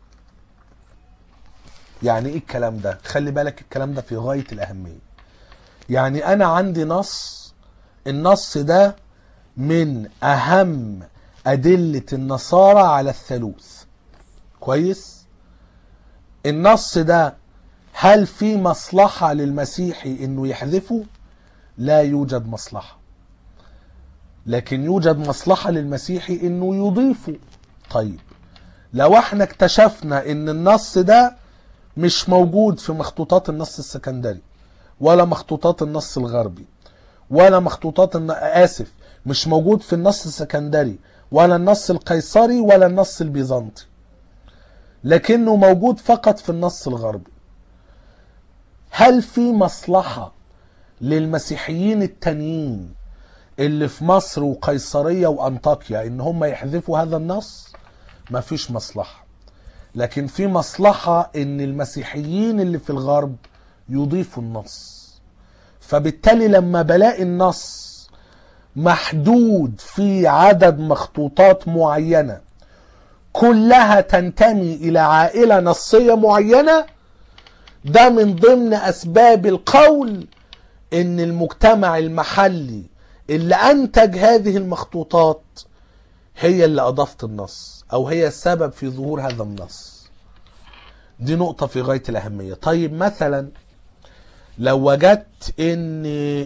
يعني ايه الكلام ده خلي بالك الكلام ده في غايه الاهميه يعني انا عندي نص النص ده من اهم ادله النصارى على الثالوث كويس النص ده هل في مصلحه للمسيحي انه يحذفه لا يوجد مصلحه لكن يوجد مصلحه للمسيحي انه يضيفه طيب لو احنا اكتشفنا ان النص ده مش موجود في مخطوطات النص السكندري ولا مخطوطات النص الغربي ولا مخطوطات الن... اسف مش موجود في النص السكندري ولا النص القيصري ولا النص البيزنطي لكنه موجود فقط في النص الغربي هل في مصلحة للمسيحيين التانيين اللي في مصر وقيصرية وأنطاكيا إن هم يحذفوا هذا النص مفيش مصلحة لكن في مصلحة إن المسيحيين اللي في الغرب يضيفوا النص فبالتالي لما بلاقي النص محدود في عدد مخطوطات معينة كلها تنتمي إلى عائلة نصية معينة ده من ضمن أسباب القول إن المجتمع المحلي اللي أنتج هذه المخطوطات هي اللي أضافت النص أو هي السبب في ظهور هذا النص دي نقطة في غاية الأهمية طيب مثلا لو وجدت ان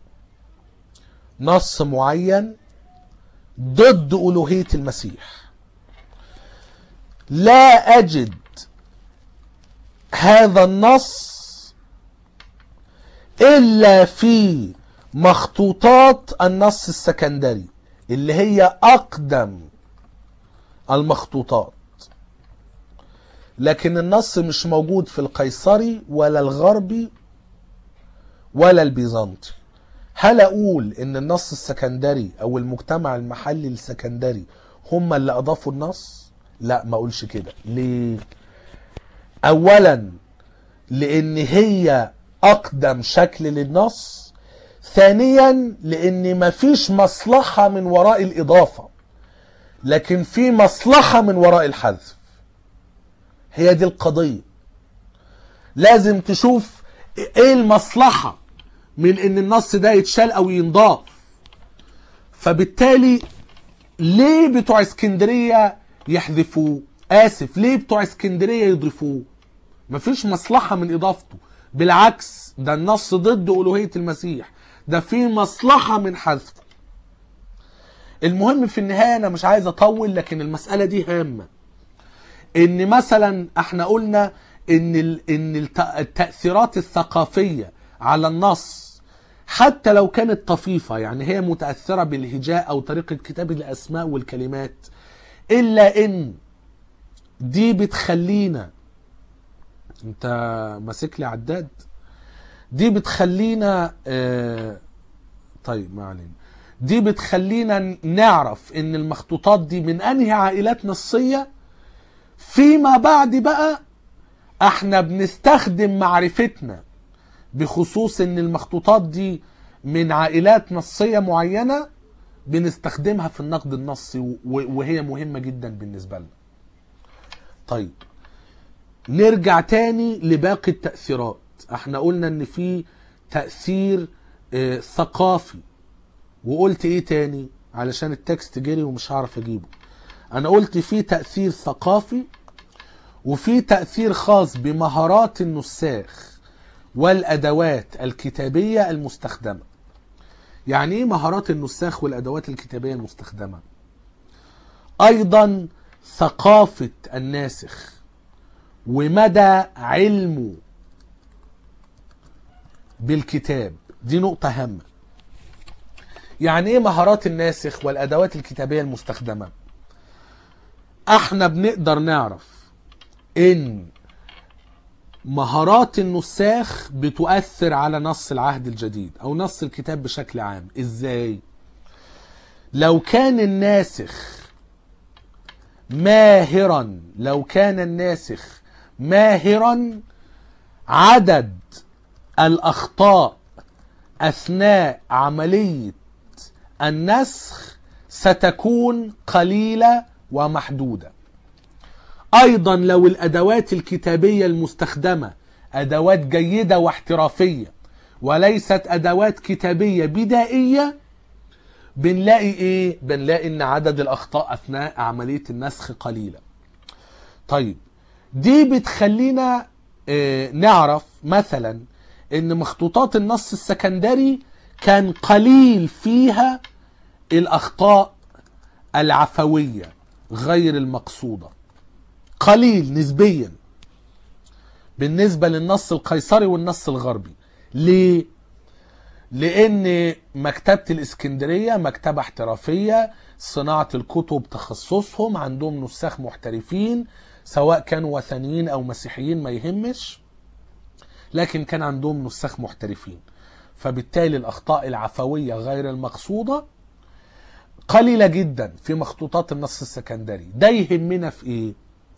نص معين ضد ألوهية المسيح لا أجد هذا النص إلا في مخطوطات النص السكندري اللي هي أقدم المخطوطات لكن النص مش موجود في القيصري ولا الغربي ولا البيزنطي هل اقول ان النص السكندري او المجتمع المحلي السكندري هم اللي اضافوا النص لا ما اقولش كده ليه اولا لان هي اقدم شكل للنص ثانيا لان مفيش مصلحة من وراء الاضافة لكن في مصلحة من وراء الحذف هي دي القضية لازم تشوف ايه المصلحة من ان النص ده يتشال او ينضاف فبالتالي ليه بتوع اسكندرية يحذفوه اسف ليه بتوع اسكندرية يضيفوه مفيش مصلحة من اضافته بالعكس ده النص ضد الوهية المسيح ده في مصلحة من حذفه المهم في النهاية انا مش عايز اطول لكن المسألة دي هامة ان مثلا احنا قلنا ان ال ان الت- التاثيرات الثقافيه على النص حتى لو كانت طفيفه يعني هي متاثره بالهجاء او طريقه كتابه الاسماء والكلمات الا ان دي بتخلينا انت ماسك لي عداد دي بتخلينا آه طيب ما علينا دي بتخلينا نعرف ان المخطوطات دي من انهي عائلات نصيه فيما بعد بقى احنا بنستخدم معرفتنا بخصوص ان المخطوطات دي من عائلات نصية معينة بنستخدمها في النقد النصي و- وهي مهمة جدا بالنسبة لنا طيب نرجع تاني لباقي التأثيرات احنا قلنا ان في تأثير اه ثقافي وقلت ايه تاني علشان التكست جري ومش هعرف اجيبه انا قلت في تأثير ثقافي وفي تأثير خاص بمهارات النساخ والأدوات الكتابية المستخدمة يعني ايه مهارات النساخ والأدوات الكتابية المستخدمة أيضا ثقافة الناسخ ومدى علمه بالكتاب دي نقطة هامة يعني ايه مهارات الناسخ والأدوات الكتابية المستخدمة احنا بنقدر نعرف ان مهارات النساخ بتؤثر على نص العهد الجديد او نص الكتاب بشكل عام ازاي لو كان الناسخ ماهرا لو كان الناسخ ماهرا عدد الاخطاء اثناء عمليه النسخ ستكون قليله ومحدوده ايضا لو الادوات الكتابيه المستخدمه ادوات جيده واحترافيه وليست ادوات كتابيه بدائيه بنلاقي ايه بنلاقي ان عدد الاخطاء اثناء عمليه النسخ قليله طيب دي بتخلينا اه نعرف مثلا ان مخطوطات النص السكندري كان قليل فيها الاخطاء العفويه غير المقصوده قليل نسبيا بالنسبة للنص القيصري والنص الغربي ليه؟ لأن مكتبة الإسكندرية مكتبة احترافية صناعة الكتب تخصصهم عندهم نساخ محترفين سواء كانوا وثنيين أو مسيحيين ما يهمش لكن كان عندهم نساخ محترفين فبالتالي الأخطاء العفوية غير المقصودة قليلة جدا في مخطوطات النص السكندري ده يهمنا في ايه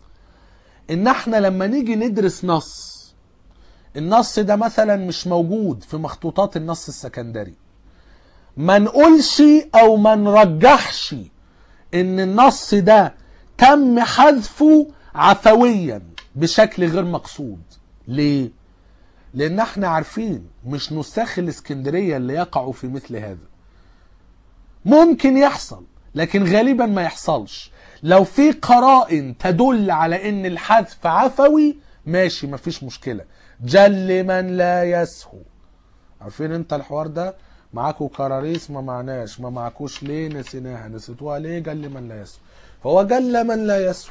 ان احنا لما نيجي ندرس نص النص ده مثلا مش موجود في مخطوطات النص السكندري ما نقولش او ما نرجحش ان النص ده تم حذفه عفويا بشكل غير مقصود ليه لان احنا عارفين مش نساخ الاسكندريه اللي يقعوا في مثل هذا ممكن يحصل لكن غالبا ما يحصلش لو في قرائن تدل على ان الحذف عفوي ماشي مفيش مشكله جل من لا يسهو عارفين انت الحوار ده معاكوا كراريس ما معناش ما معكوش ليه نسيناها نسيتوها ليه جل من لا يسهو فهو جل من لا يسهو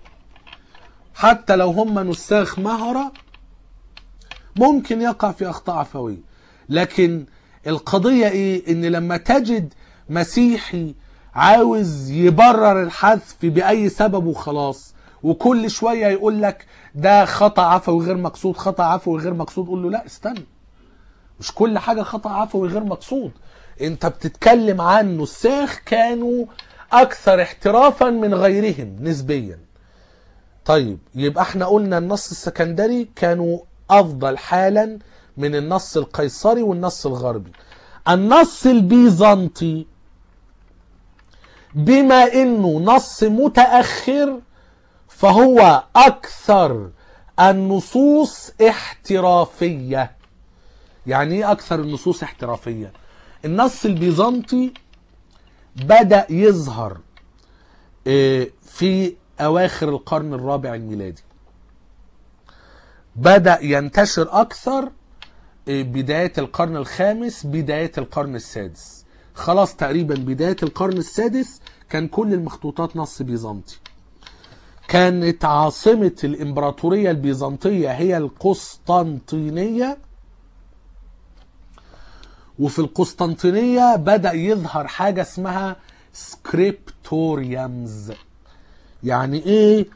حتى لو هم نساخ مهرة ممكن يقع في اخطاء عفويه لكن القضيه ايه ان لما تجد مسيحي عاوز يبرر الحذف باي سبب وخلاص وكل شويه يقول لك ده خطا عفوي غير مقصود خطا عفوي غير مقصود قول له لا استنى مش كل حاجه خطا عفوي غير مقصود انت بتتكلم عن نساخ كانوا اكثر احترافا من غيرهم نسبيا طيب يبقى احنا قلنا النص السكندري كانوا افضل حالا من النص القيصري والنص الغربي النص البيزنطي بما انه نص متاخر فهو اكثر النصوص احترافيه يعني ايه اكثر النصوص احترافيه النص البيزنطي بدا يظهر اه، في اواخر القرن الرابع الميلادي بدا ينتشر اكثر اه، بدايه القرن الخامس بدايه القرن السادس خلاص تقريبا بدايه القرن السادس كان كل المخطوطات نص بيزنطي كانت عاصمة الإمبراطورية البيزنطية هي القسطنطينية وفي القسطنطينية بدأ يظهر حاجة اسمها سكريبتوريامز يعني ايه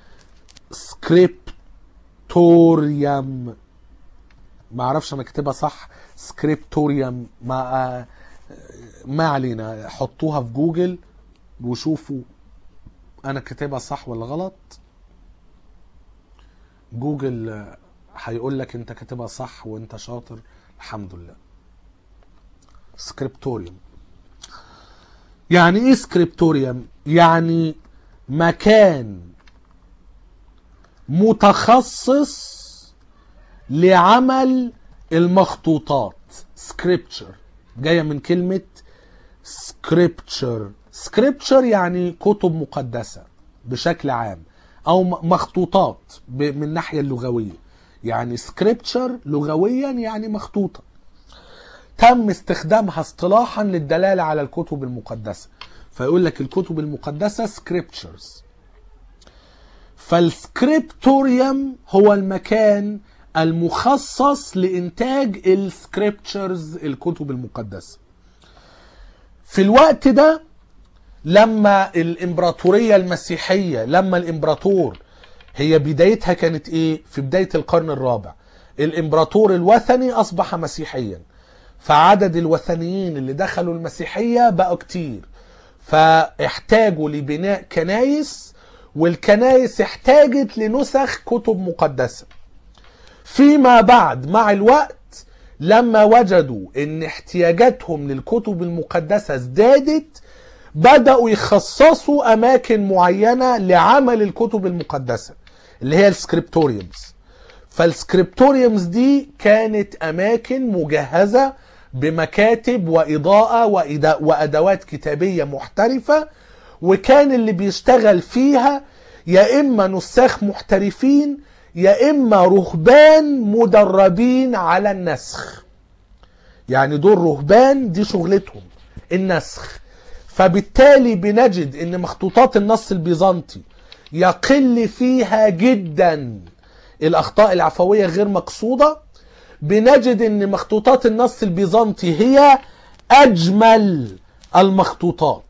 سكريبتوريام ما اعرفش انا كاتبها صح سكريبتوريام ما ما علينا حطوها في جوجل وشوفوا انا كاتبها صح ولا غلط جوجل آه، هيقول لك انت كاتبها صح وانت شاطر الحمد لله سكريبتوريوم يعني ايه سكريبتوريوم يعني مكان متخصص لعمل المخطوطات سكريبتشر جايه من كلمه سكريبتشر سكريبتشر يعني كتب مقدسه بشكل عام او م- مخطوطات ب- من الناحيه اللغويه يعني سكريبتشر لغويا يعني مخطوطه تم استخدامها اصطلاحا للدلاله على الكتب المقدسه فيقول لك الكتب المقدسه سكريبتشرز فالسكريبتوريوم هو المكان المخصص لإنتاج السكريبتشرز الكتب المقدسة في الوقت ده لما الإمبراطورية المسيحية لما الإمبراطور هي بدايتها كانت إيه في بداية القرن الرابع الإمبراطور الوثني أصبح مسيحيا فعدد الوثنيين اللي دخلوا المسيحية بقوا كتير فاحتاجوا لبناء كنايس والكنايس احتاجت لنسخ كتب مقدسة فيما بعد مع الوقت لما وجدوا ان احتياجاتهم للكتب المقدسة ازدادت بدأوا يخصصوا اماكن معينة لعمل الكتب المقدسة اللي هي السكريبتوريومز فالسكريبتوريومز دي كانت اماكن مجهزة بمكاتب واضاءة وإدا- وادوات كتابية محترفة وكان اللي بيشتغل فيها يا اما نساخ محترفين يا اما رهبان مدربين على النسخ يعني دول رهبان دي شغلتهم النسخ فبالتالي بنجد ان مخطوطات النص البيزنطي يقل فيها جدا الاخطاء العفويه غير مقصوده بنجد ان مخطوطات النص البيزنطي هي اجمل المخطوطات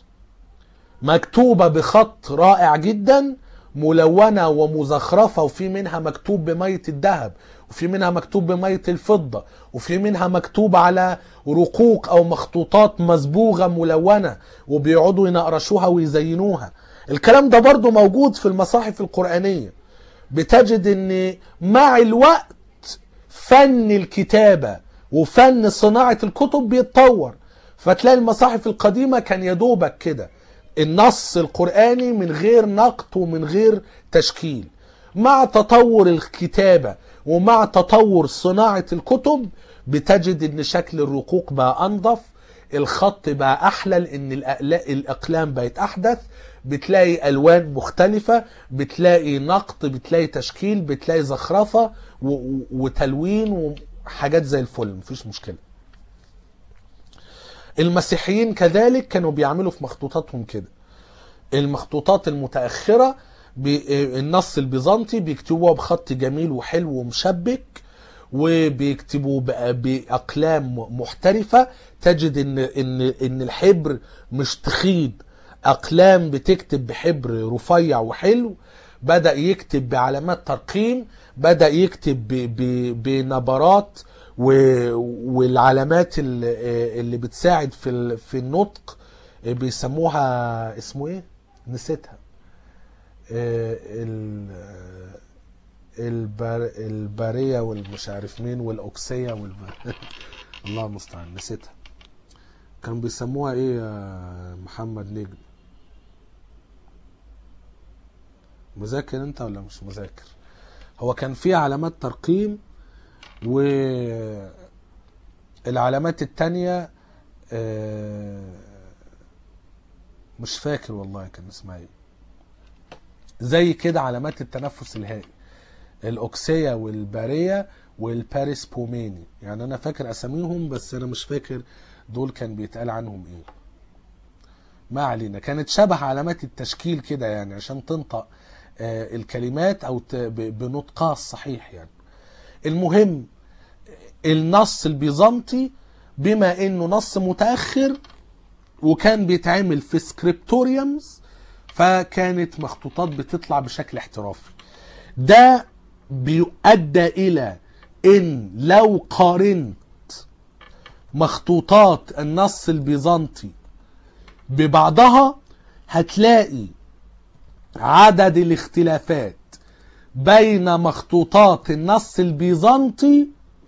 مكتوبة بخط رائع جدا ملونة ومزخرفة وفي منها مكتوب بمية الذهب وفي منها مكتوب بمية الفضة وفي منها مكتوب على رقوق أو مخطوطات مصبوغة ملونة وبيقعدوا ينقرشوها ويزينوها الكلام ده برضو موجود في المصاحف القرآنية بتجد ان مع الوقت فن الكتابة وفن صناعة الكتب بيتطور فتلاقي المصاحف القديمة كان يدوبك كده النص القرآني من غير نقط ومن غير تشكيل مع تطور الكتابة ومع تطور صناعة الكتب بتجد ان شكل الرقوق بقى انظف الخط بقى احلى لان الأقلا- الاقلام بقت احدث بتلاقي الوان مختلفة بتلاقي نقط بتلاقي تشكيل بتلاقي زخرفة و- و- وتلوين وحاجات زي الفل مفيش مشكلة المسيحيين كذلك كانوا بيعملوا في مخطوطاتهم كده المخطوطات المتأخرة بي- النص البيزنطي بيكتبوها بخط جميل وحلو ومشبك وبيكتبوا بأ- بأقلام محترفة تجد ان ان ان الحبر مش تخيد اقلام بتكتب بحبر رفيع وحلو بدأ يكتب بعلامات ترقيم بدأ يكتب ب... ب... بنبرات و... والعلامات ال- اللي بتساعد في ال... في النطق بيسموها اسمه ايه نسيتها آه، ال... البر... البارية والمش عارف مين والأوكسية والب... الله المستعان نسيتها كانوا بيسموها ايه يا محمد نجم مذاكر انت ولا مش مذاكر هو كان في علامات ترقيم و العلامات التانية آه، مش فاكر والله كان اسمها ايه زي كده علامات التنفس الهائي الاوكسية والبارية والباريس بوميني يعني انا فاكر اساميهم بس انا مش فاكر دول كان بيتقال عنهم ايه ما علينا كانت شبه علامات التشكيل كده يعني عشان تنطق آه، الكلمات او ت- ب- بنطقها الصحيح يعني المهم النص البيزنطي بما انه نص متاخر وكان بيتعمل في سكريبتوريومز فكانت مخطوطات بتطلع بشكل احترافي ده بيؤدى الى ان لو قارنت مخطوطات النص البيزنطي ببعضها هتلاقي عدد الاختلافات بين مخطوطات النص البيزنطي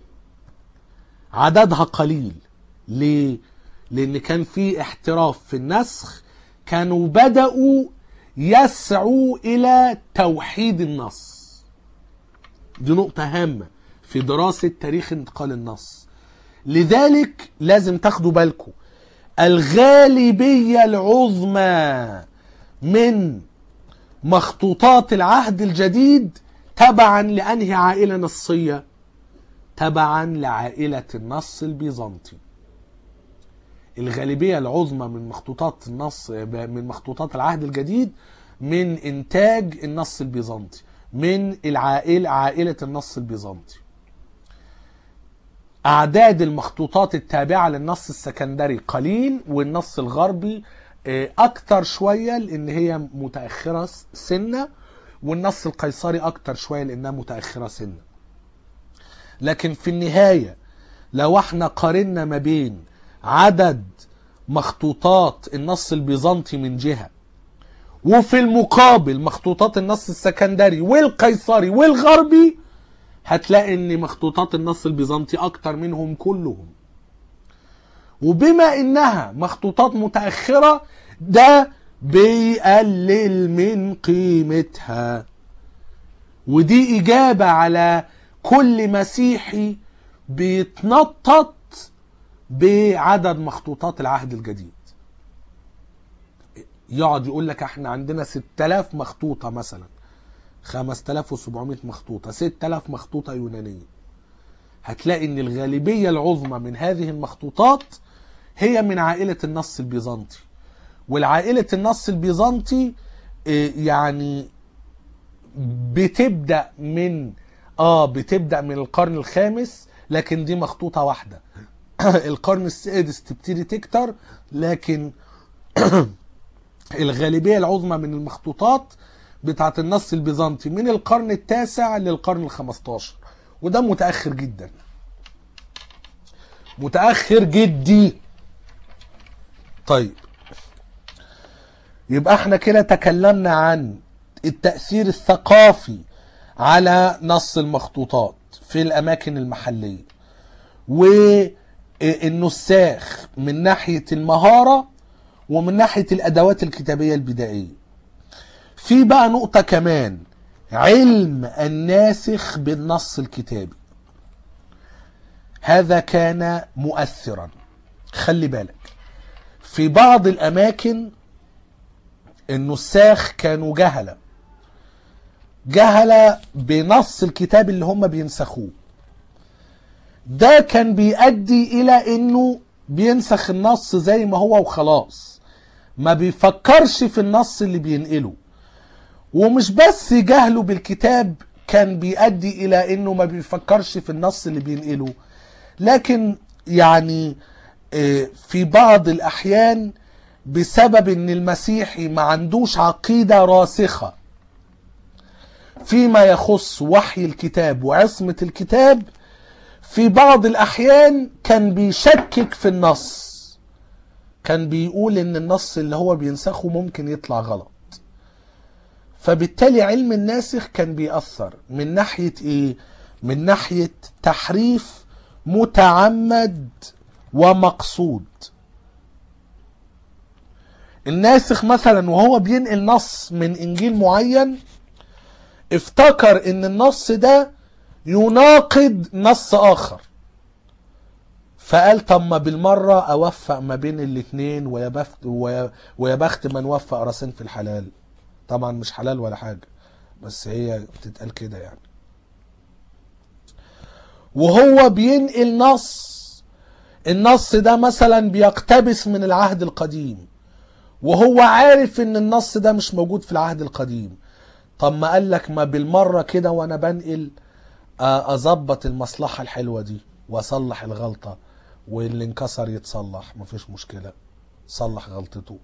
عددها قليل ليه؟ لأن كان في احتراف في النسخ كانوا بدأوا يسعوا إلى توحيد النص دي نقطة هامة في دراسة تاريخ انتقال النص لذلك لازم تاخدوا بالكم الغالبية العظمى من مخطوطات العهد الجديد تبعا لأنهي عائلة نصية تبعا لعائلة النص البيزنطي الغالبية العظمى من مخطوطات النص من مخطوطات العهد الجديد من إنتاج النص البيزنطي من العائلة عائلة النص البيزنطي أعداد المخطوطات التابعة للنص السكندري قليل والنص الغربي آه، أكتر شوية لأن هي متأخرة سنة والنص القيصري أكتر شوية لأنها متأخرة سنة لكن في النهاية لو احنا قارنا ما بين عدد مخطوطات النص البيزنطي من جهة وفي المقابل مخطوطات النص السكندري والقيصري والغربي هتلاقي ان مخطوطات النص البيزنطي اكتر منهم كلهم وبما انها مخطوطات متاخره ده بيقلل من قيمتها ودي اجابه على كل مسيحي بيتنطط بعدد مخطوطات العهد الجديد يقعد يقول لك احنا عندنا 6000 مخطوطه مثلا 5700 مخطوطة 6000 مخطوطة يونانية هتلاقي ان الغالبية العظمى من هذه المخطوطات هي من عائلة النص البيزنطي والعائلة النص البيزنطي آه، يعني بتبدأ من اه بتبدأ من القرن الخامس لكن دي مخطوطة واحدة القرن السادس تبتدي تكتر لكن الغالبية العظمى من المخطوطات بتاعت النص البيزنطي من القرن التاسع للقرن الخمستاشر وده متأخر جدا متأخر جدي طيب يبقى احنا كده تكلمنا عن التأثير الثقافي على نص المخطوطات في الأماكن المحلية والنساخ من ناحية المهارة ومن ناحية الأدوات الكتابية البدائية في بقى نقطة كمان علم الناسخ بالنص الكتابي هذا كان مؤثرا خلي بالك في بعض الأماكن النساخ كانوا جهلة جهلة بنص الكتاب اللي هم بينسخوه ده كان بيؤدي إلى إنه بينسخ النص زي ما هو وخلاص ما بيفكرش في النص اللي بينقله ومش بس جهله بالكتاب كان بيؤدي الى انه ما بيفكرش في النص اللي بينقله لكن يعني آه، في بعض الاحيان بسبب ان المسيحي ما عندوش عقيدة راسخة فيما يخص وحي الكتاب وعصمة الكتاب في بعض الأحيان كان بيشكك في النص كان بيقول إن النص اللي هو بينسخه ممكن يطلع غلط فبالتالي علم الناسخ كان بيأثر من ناحية إيه؟ من ناحية تحريف متعمد ومقصود الناسخ مثلا وهو بينقل نص من انجيل معين افتكر ان النص ده يناقض نص اخر فقال طب ما بالمرة اوفق ما بين الاتنين ويا بخت ويا ويا بخت من وفق راسين في الحلال طبعا مش حلال ولا حاجة بس هي بتتقال كده يعني وهو بينقل نص النص ده مثلا بيقتبس من العهد القديم وهو عارف ان النص ده مش موجود في العهد القديم طب ما قال لك ما بالمره كده وانا بنقل آه، اظبط المصلحه الحلوه دي واصلح الغلطه واللي انكسر يتصلح مفيش مشكله صلح غلطته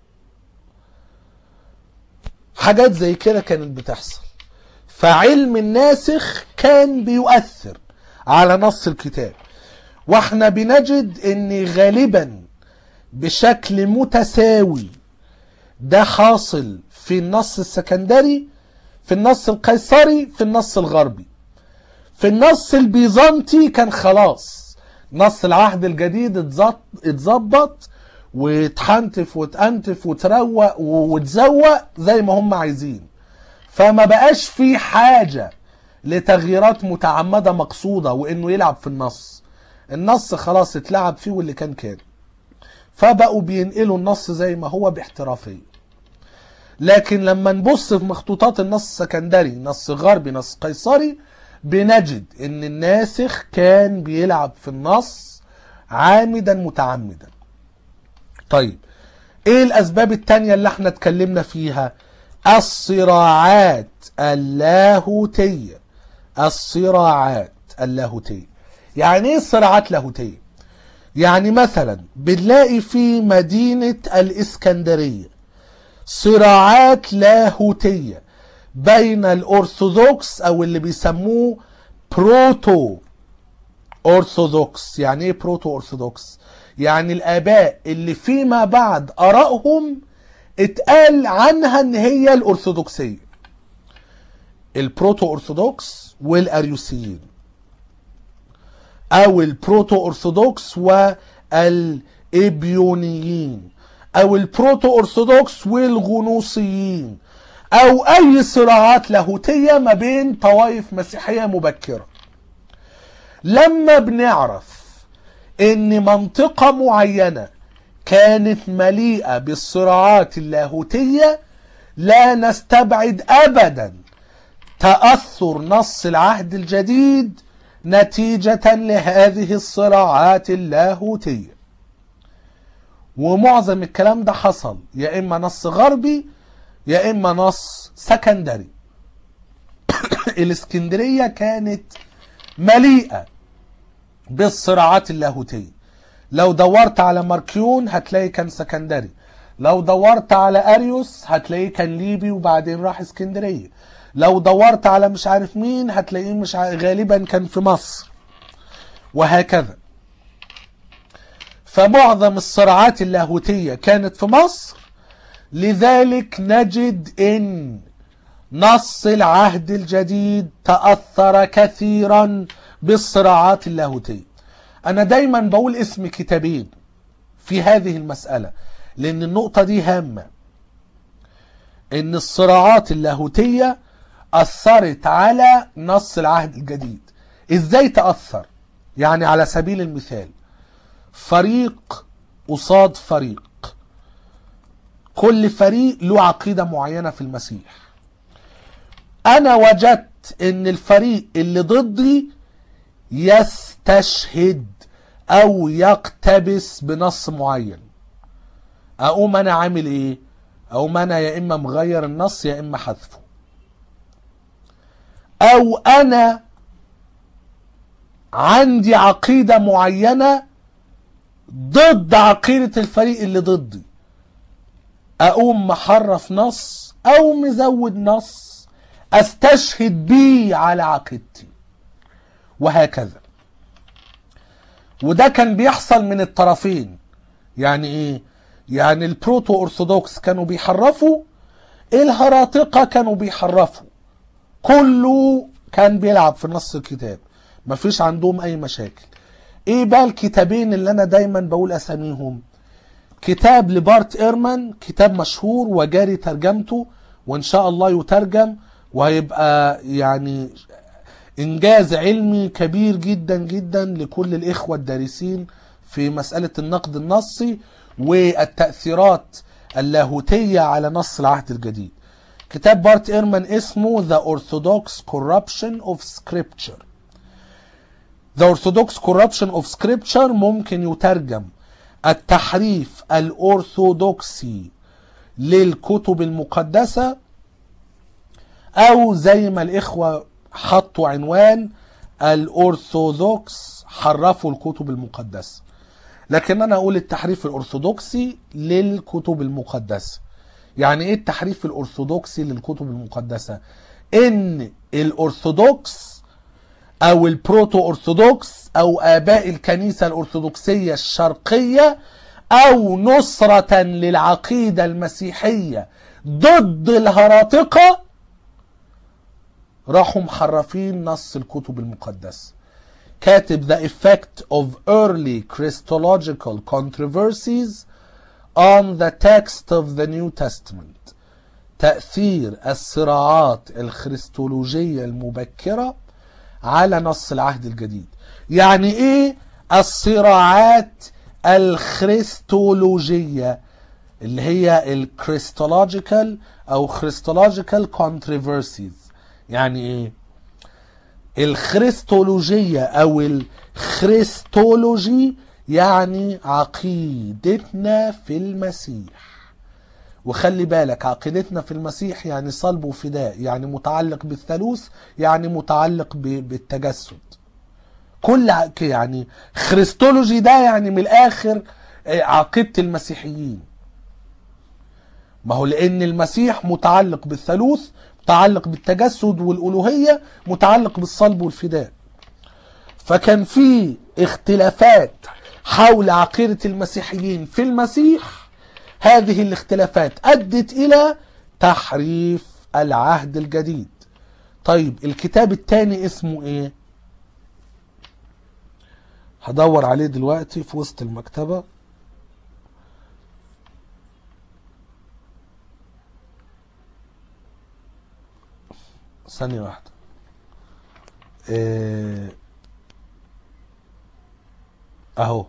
حاجات زي كده كانت بتحصل فعلم الناسخ كان بيؤثر على نص الكتاب واحنا بنجد ان غالبا بشكل متساوي ده حاصل في النص السكندري في النص القيصري في النص الغربي في النص البيزنطي كان خلاص نص العهد الجديد اتظبط اتظبط واتحنتف واتأنتف وتروق وتزوق زي ما هم عايزين فما بقاش في حاجة لتغييرات متعمدة مقصودة وانه يلعب في النص النص خلاص اتلعب فيه واللي كان كان فبقوا بينقلوا النص زي ما هو باحترافية لكن لما نبص في مخطوطات النص السكندري نص غربي نص قيصري بنجد ان الناسخ كان بيلعب في النص عامدا متعمدا طيب ايه الاسباب التانية اللي احنا اتكلمنا فيها الصراعات اللاهوتية الصراعات اللاهوتية يعني ايه صراعات لاهوتية يعني مثلا بنلاقي في مدينة الإسكندرية صراعات لاهوتية بين الأرثوذكس أو اللي بيسموه بروتو أرثوذكس يعني إيه بروتو أرثوذكس؟ يعني الآباء اللي فيما بعد آرائهم اتقال عنها إن هي الأرثوذكسية البروتو أرثوذكس والأريوسيين او البروتو ارثوذكس والابيونيين او البروتو ارثوذكس والغنوصيين او اي صراعات لاهوتيه ما بين طوائف مسيحيه مبكره لما بنعرف ان منطقه معينه كانت مليئه بالصراعات اللاهوتيه لا نستبعد ابدا تاثر نص العهد الجديد نتيجة لهذه الصراعات اللاهوتية ومعظم الكلام ده حصل يا إما نص غربي يا إما نص سكندري الإسكندرية كانت مليئة بالصراعات اللاهوتية لو دورت على ماركيون هتلاقي كان سكندري لو دورت على أريوس هتلاقيه كان ليبي وبعدين راح اسكندرية لو دورت على مش عارف مين هتلاقيه مش عارف غالبا كان في مصر وهكذا فمعظم الصراعات اللاهوتية كانت في مصر لذلك نجد ان نص العهد الجديد تأثر كثيرا بالصراعات اللاهوتية انا دايما بقول اسم كتابين في هذه المسألة لان النقطة دي هامة ان الصراعات اللاهوتية أثرت على نص العهد الجديد إزاي تأثر يعني على سبيل المثال فريق قصاد فريق كل فريق له عقيدة معينة في المسيح أنا وجدت إن الفريق اللي ضدي يستشهد أو يقتبس بنص معين أقوم أنا عامل إيه؟ أقوم أنا يا إما مغير النص يا إما حذفه او انا عندي عقيدة معينة ضد عقيدة الفريق اللي ضدي اقوم محرف نص او مزود نص استشهد بيه على عقيدتي وهكذا وده كان بيحصل من الطرفين يعني ايه يعني البروتو ارثوذكس كانوا بيحرفوا الهراطقة كانوا بيحرفوا كله كان بيلعب في نص الكتاب مفيش عندهم اي مشاكل ايه بقى الكتابين اللي انا دايما بقول اساميهم كتاب لبارت ايرمان كتاب مشهور وجاري ترجمته وان شاء الله يترجم وهيبقى يعني انجاز علمي كبير جدا جدا لكل الاخوه الدارسين في مساله النقد النصي والتاثيرات اللاهوتيه على نص العهد الجديد كتاب بارت ايرمان اسمه The Orthodox Corruption of Scripture The Orthodox Corruption of Scripture ممكن يترجم التحريف الأرثوذكسي للكتب المقدسة أو زي ما الإخوة حطوا عنوان الأرثوذكس حرفوا الكتب المقدسة لكن أنا أقول التحريف الأرثوذكسي للكتب المقدسة يعني إيه التحريف الأرثوذكسي للكتب المقدسة إن الأرثوذكس او البروتو ارثوذكس او اباء الكنيسه الارثوذكسيه الشرقيه او نصره للعقيده المسيحيه ضد الهراطقه راحوا محرفين نص الكتب المقدسه كاتب the effect of early Christological controversies on the text of the New Testament تأثير الصراعات الخريستولوجية المبكرة على نص العهد الجديد يعني ايه الصراعات الخريستولوجية اللي هي الكريستولوجيكال او خريستولوجيكال كونتروفيرسيز يعني ايه الخريستولوجية او الخريستولوجي يعني عقيدتنا في المسيح وخلي بالك عقيدتنا في المسيح يعني صلب وفداء يعني متعلق بالثالوث يعني متعلق ب- بالتجسد كل ع- يعني خريستولوجي ده يعني من الاخر آه، عقيدة المسيحيين ما هو لان المسيح متعلق بالثالوث متعلق بالتجسد والالوهية متعلق بالصلب والفداء فكان في اختلافات حول عقيدة المسيحيين في المسيح هذه الاختلافات أدت إلى تحريف العهد الجديد طيب الكتاب الثاني اسمه ايه هدور عليه دلوقتي في وسط المكتبة ثانية واحدة إيه، اهو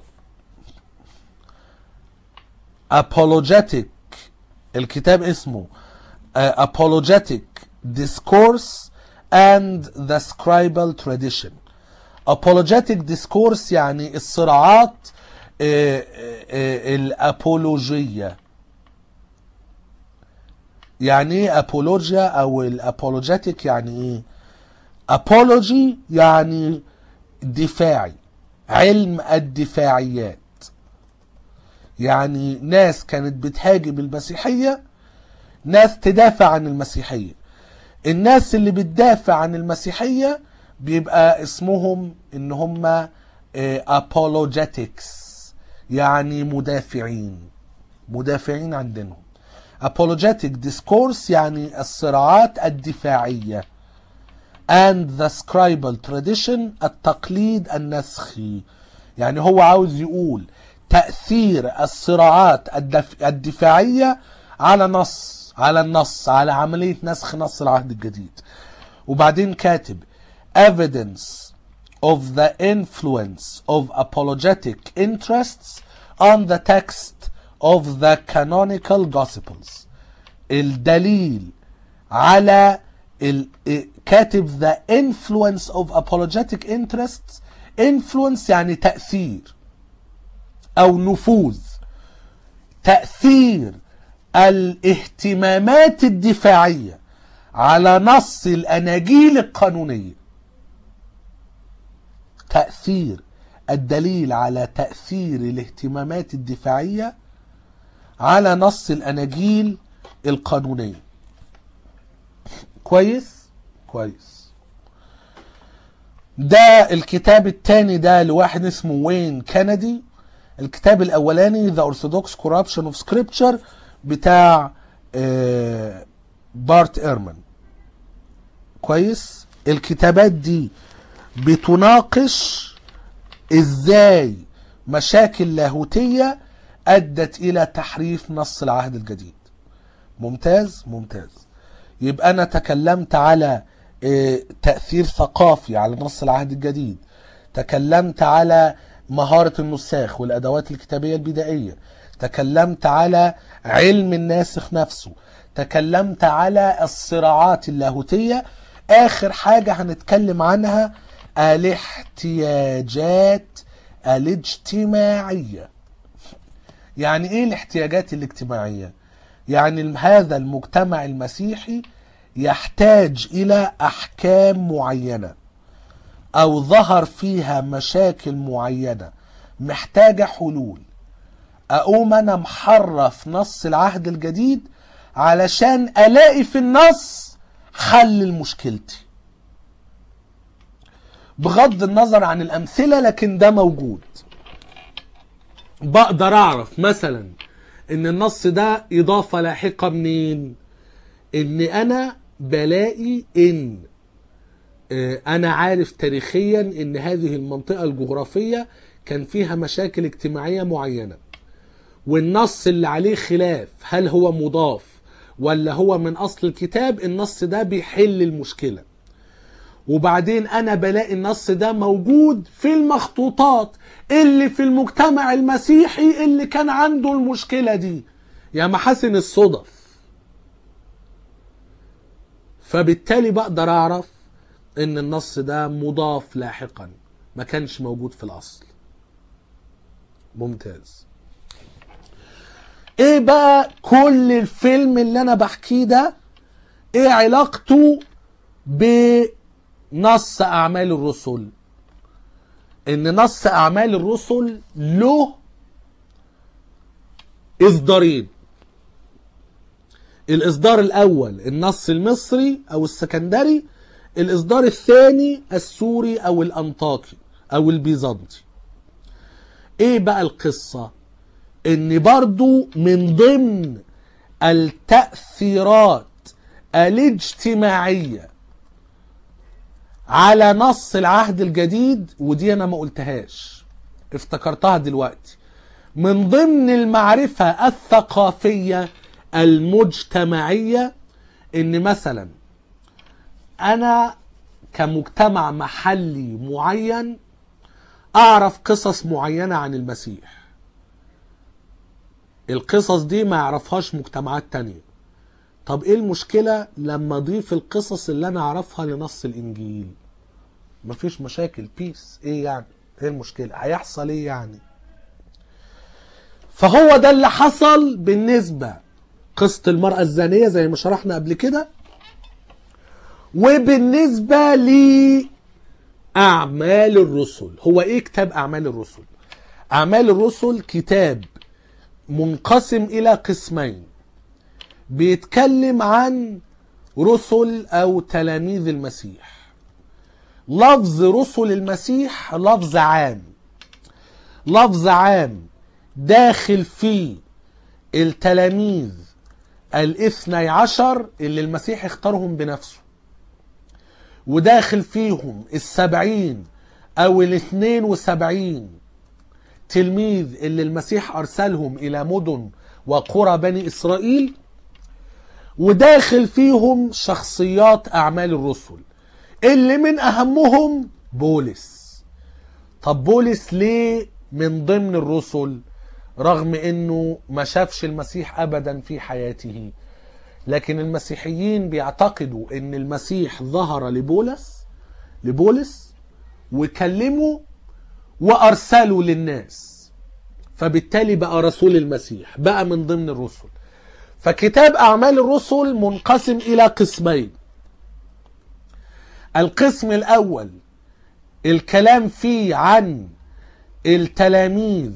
apologetic الكتاب اسمه uh, apologetic discourse and the scribal tradition apologetic discourse يعني الصراعات آه، آه، آه، الأبولوجية يعني ايه أبولوجيا أو الأبولوجيتك يعني ايه apology يعني دفاعي علم الدفاعيات يعني ناس كانت بتهاجم المسيحية ناس تدافع عن المسيحية الناس اللي بتدافع عن المسيحية بيبقى اسمهم ان هم apologetics يعني مدافعين مدافعين عن دينهم apologetic discourse يعني الصراعات الدفاعية and the scribal tradition التقليد النسخي يعني هو عاوز يقول تأثير الصراعات الدف... الدفاعية على نص على النص على عملية نسخ نص العهد الجديد وبعدين كاتب evidence of the influence of apologetic interests on the text of the canonical gospels الدليل على ال... كاتب the influence of apologetic interests influence يعني تأثير أو نفوذ تأثير الاهتمامات الدفاعية على نص الأناجيل القانونية تأثير الدليل على تأثير الاهتمامات الدفاعية على نص الأناجيل القانونية كويس كويس ده الكتاب التاني ده لواحد اسمه وين كندي الكتاب الاولاني ذا Orthodox Corruption of Scripture بتاع آه، بارت ايرمان كويس الكتابات دي بتناقش ازاي مشاكل لاهوتية ادت الى تحريف نص العهد الجديد ممتاز ممتاز يبقى انا تكلمت على آه، تأثير ثقافي على نص العهد الجديد تكلمت على مهارة النساخ والأدوات الكتابية البدائية تكلمت على علم الناسخ نفسه تكلمت على الصراعات اللاهوتية آخر حاجة هنتكلم عنها الاحتياجات الاجتماعية يعني ايه الاحتياجات الاجتماعية يعني هذا المجتمع المسيحي يحتاج الى احكام معينه او ظهر فيها مشاكل معينه محتاجه حلول اقوم انا محرف نص العهد الجديد علشان الاقي في النص حل لمشكلتي بغض النظر عن الامثله لكن ده موجود بقدر اعرف مثلا ان النص ده اضافه لاحقه منين ان انا بلاقي ان آه، انا عارف تاريخيا ان هذه المنطقه الجغرافيه كان فيها مشاكل اجتماعيه معينه والنص اللي عليه خلاف هل هو مضاف ولا هو من اصل الكتاب النص ده بيحل المشكله وبعدين انا بلاقي النص ده موجود في المخطوطات اللي في المجتمع المسيحي اللي كان عنده المشكله دي يا محاسن الصدف فبالتالي بقدر اعرف ان النص ده مضاف لاحقا ما كانش موجود في الاصل ممتاز ايه بقى كل الفيلم اللي انا بحكيه ده ايه علاقته بنص اعمال الرسل ان نص اعمال الرسل له اصدارين الاصدار الاول النص المصري او السكندري الاصدار الثاني السوري او الانطاكي او البيزنطي ايه بقى القصة ان برضو من ضمن التأثيرات الاجتماعية على نص العهد الجديد ودي انا ما قلتهاش افتكرتها دلوقتي من ضمن المعرفة الثقافية المجتمعية ان مثلا انا كمجتمع محلي معين اعرف قصص معينة عن المسيح القصص دي ما يعرفهاش مجتمعات تانية طب ايه المشكلة لما اضيف القصص اللي انا اعرفها لنص الانجيل مفيش مشاكل بيس ايه يعني ايه المشكلة هيحصل ايه يعني فهو ده اللي حصل بالنسبة قصة المرأة الزانية زي ما شرحنا قبل كده وبالنسبة لأعمال الرسل هو إيه كتاب أعمال الرسل أعمال الرسل كتاب منقسم إلى قسمين بيتكلم عن رسل أو تلاميذ المسيح لفظ رسل المسيح لفظ عام لفظ عام داخل فيه التلاميذ الاثني عشر اللي المسيح اختارهم بنفسه وداخل فيهم السبعين او الاثنين وسبعين تلميذ اللي المسيح ارسلهم الى مدن وقرى بني اسرائيل وداخل فيهم شخصيات اعمال الرسل اللي من اهمهم بولس طب بولس ليه من ضمن الرسل رغم انه ما شافش المسيح ابدا في حياته لكن المسيحيين بيعتقدوا ان المسيح ظهر لبولس لبولس وكلمه وارسله للناس فبالتالي بقى رسول المسيح بقى من ضمن الرسل فكتاب اعمال الرسل منقسم الى قسمين القسم الاول الكلام فيه عن التلاميذ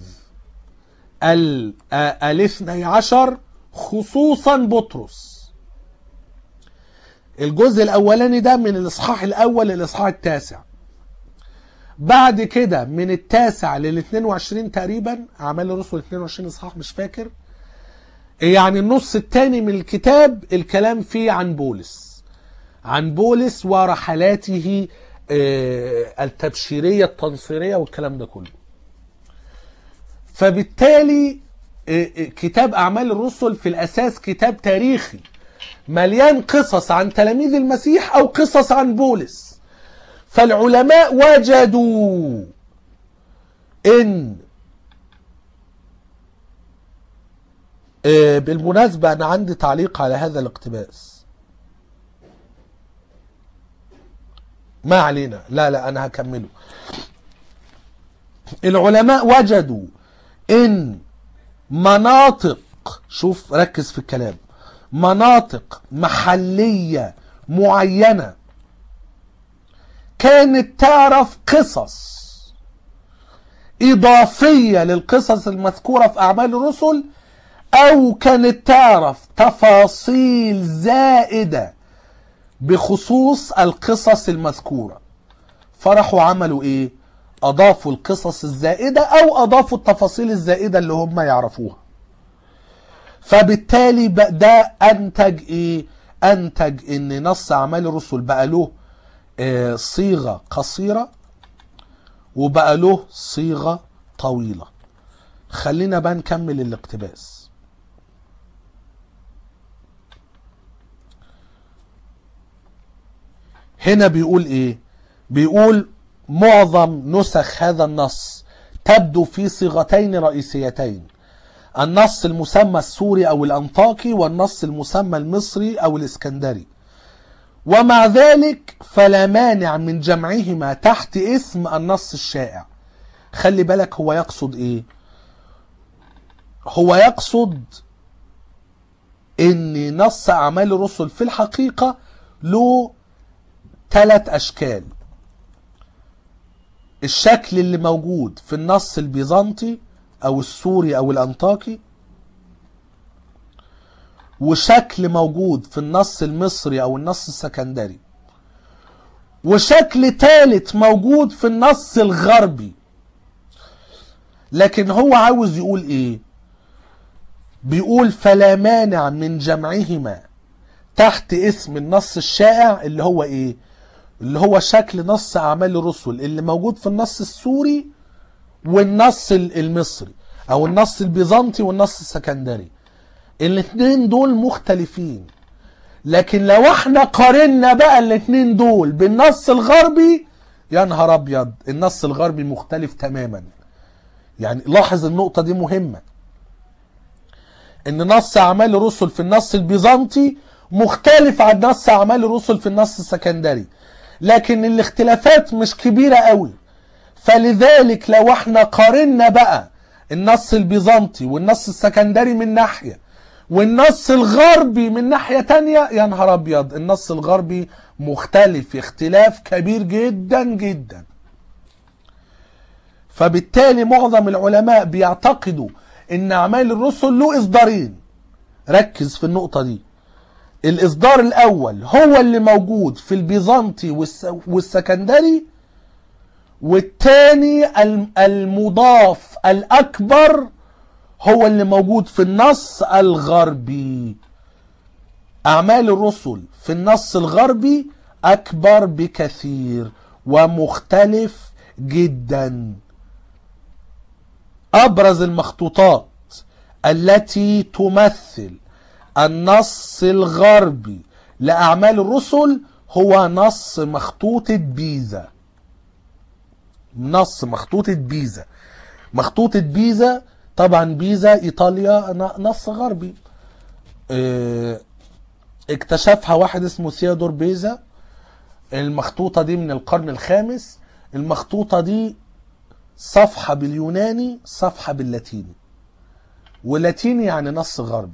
الاثني عشر خصوصا بطرس الجزء الاولاني ده من الاصحاح الاول للاصحاح التاسع بعد كده من التاسع لل 22 تقريبا اعمال الرسل 22 اصحاح مش فاكر يعني النص الثاني من الكتاب الكلام فيه عن بولس عن بولس ورحلاته آه، التبشيريه التنصيريه والكلام ده كله فبالتالي آه، آه، كتاب اعمال الرسل في الاساس كتاب تاريخي مليان قصص عن تلاميذ المسيح او قصص عن بولس فالعلماء وجدوا ان آه، بالمناسبة أنا عندي تعليق على هذا الاقتباس ما علينا لا لا أنا هكمله العلماء وجدوا إن مناطق شوف ركز في الكلام مناطق محلية معينة كانت تعرف قصص إضافية للقصص المذكورة في أعمال الرسل أو كانت تعرف تفاصيل زائدة بخصوص القصص المذكورة فراحوا عملوا إيه؟ أضافوا القصص الزائدة أو أضافوا التفاصيل الزائدة اللي هم يعرفوها فبالتالي بقى ده أنتج إيه؟ أنتج إن نص أعمال الرسل بقى له آه، صيغة قصيرة وبقى له صيغة طويلة خلينا بقى نكمل الاقتباس هنا بيقول ايه بيقول معظم نسخ هذا النص تبدو في صيغتين رئيسيتين النص المسمى السوري او الانطاكي والنص المسمى المصري او الاسكندري ومع ذلك فلا مانع من جمعهما تحت اسم النص الشائع خلي بالك هو يقصد ايه هو يقصد ان نص اعمال الرسل في الحقيقه له ثلاث اشكال الشكل اللي موجود في النص البيزنطي او السوري او الانطاكي وشكل موجود في النص المصري او النص السكندري وشكل ثالث موجود في النص الغربي لكن هو عاوز يقول ايه بيقول فلا مانع من جمعهما تحت اسم النص الشائع اللي هو ايه اللي هو شكل نص اعمال الرسل اللي موجود في النص السوري والنص المصري او النص البيزنطي والنص السكندري الاثنين دول مختلفين لكن لو احنا قارنا بقى الاثنين دول بالنص الغربي يا نهار ابيض النص الغربي مختلف تماما يعني لاحظ النقطة دي مهمة ان نص اعمال الرسل في النص البيزنطي مختلف عن نص اعمال الرسل في النص السكندري لكن الاختلافات مش كبيرة قوي فلذلك لو احنا قارنا بقى النص البيزنطي والنص السكندري من ناحية والنص الغربي من ناحية تانية يا نهار ابيض النص الغربي مختلف اختلاف كبير جدا جدا فبالتالي معظم العلماء بيعتقدوا ان اعمال الرسل له اصدارين ركز في النقطة دي الاصدار الاول هو اللي موجود في البيزنطي والس- والسكندري والتاني الم- المضاف الاكبر هو اللي موجود في النص الغربي اعمال الرسل في النص الغربي اكبر بكثير ومختلف جدا ابرز المخطوطات التي تمثل النص الغربي لاعمال الرسل هو نص مخطوطه بيزا نص مخطوطه بيزا مخطوطه بيزا طبعا بيزا ايطاليا ن- نص غربي اه، اكتشفها واحد اسمه ثيودور بيزا المخطوطه دي من القرن الخامس المخطوطه دي صفحه باليوناني صفحه باللاتيني واللاتيني يعني نص غربي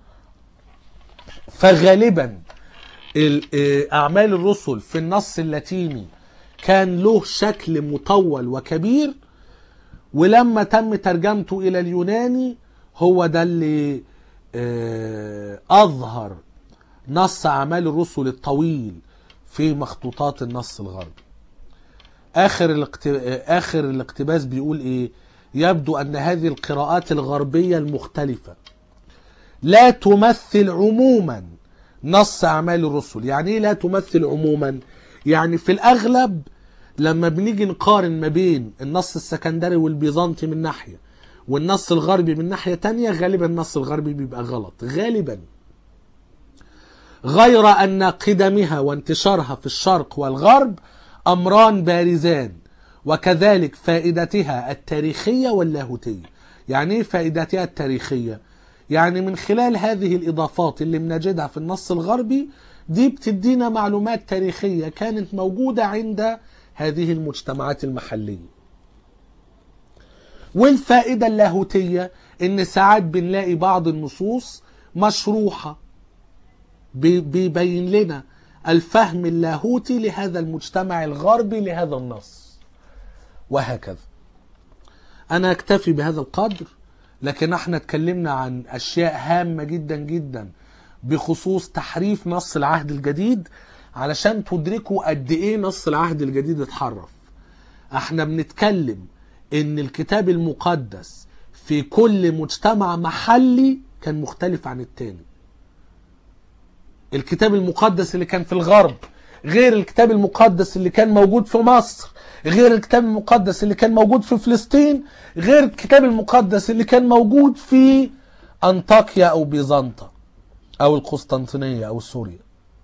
فغالبا ال- آه، اعمال الرسل في النص اللاتيني كان له شكل مطول وكبير ولما تم ترجمته الى اليوناني هو ده اللي آه، اظهر نص أعمال الرسل الطويل في مخطوطات النص الغربي آخر, الاقت... آخر الاقتباس بيقول إيه يبدو أن هذه القراءات الغربية المختلفة لا تمثل عموما نص أعمال الرسل يعني إيه لا تمثل عموما يعني في الأغلب لما بنيجي نقارن ما بين النص السكندري والبيزنطي من ناحية والنص الغربي من ناحية تانية غالبا النص الغربي بيبقى غلط غالبا غير أن قدمها وانتشارها في الشرق والغرب أمران بارزان وكذلك فائدتها التاريخية واللاهوتية يعني ايه فائدتها التاريخية يعني من خلال هذه الإضافات اللي بنجدها في النص الغربي دي بتدينا معلومات تاريخية كانت موجودة عند هذه المجتمعات المحلية والفائدة اللاهوتية ان ساعات بنلاقي بعض النصوص مشروحة بي- بيبين لنا الفهم اللاهوتي لهذا المجتمع الغربي لهذا النص وهكذا انا اكتفي بهذا القدر لكن احنا اتكلمنا عن اشياء هامة جدا جدا بخصوص تحريف نص العهد الجديد علشان تدركوا قد ايه نص العهد الجديد اتحرف احنا بنتكلم ان الكتاب المقدس في كل مجتمع محلي كان مختلف عن التاني الكتاب المقدس اللي كان في الغرب غير الكتاب المقدس اللي كان موجود في مصر غير الكتاب المقدس اللي كان موجود في فلسطين غير الكتاب المقدس اللي كان موجود في انطاكيا او بيزنطة او القسطنطينية او سوريا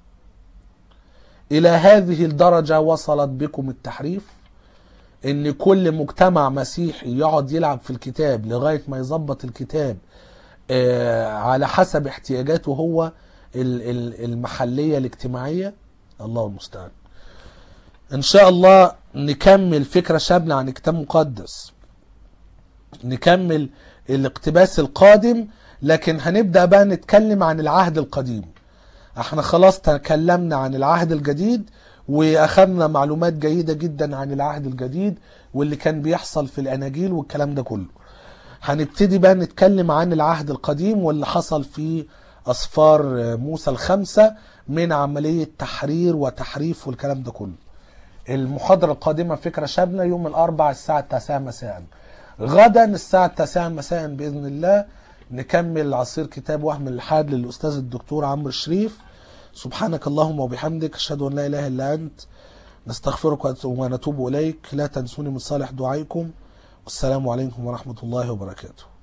الى هذه الدرجة وصلت بكم التحريف ان كل مجتمع مسيحي يقعد يلعب في الكتاب لغاية ما يظبط الكتاب آه، على حسب احتياجاته هو ال- ال- المحلية الاجتماعية الله المستعان ان شاء الله نكمل فكرة شاملة عن الكتاب المقدس نكمل الاقتباس القادم لكن هنبدأ بقى نتكلم عن العهد القديم احنا خلاص تكلمنا عن العهد الجديد واخذنا معلومات جيدة جدا عن العهد الجديد واللي كان بيحصل في الاناجيل والكلام ده كله هنبتدي بقى نتكلم عن العهد القديم واللي حصل في أسفار موسى الخمسة من عملية تحرير وتحريف والكلام ده كله المحاضرة القادمة فكرة شاملة يوم الأربع الساعة التاسعة مساء غدا الساعة التاسعة مساء بإذن الله نكمل عصير كتاب وهم الإلحاد للأستاذ الدكتور عمرو الشريف سبحانك اللهم وبحمدك أشهد أن لا إله إلا أنت نستغفرك ونتوب إليك لا تنسوني من صالح دعائكم والسلام عليكم ورحمة الله وبركاته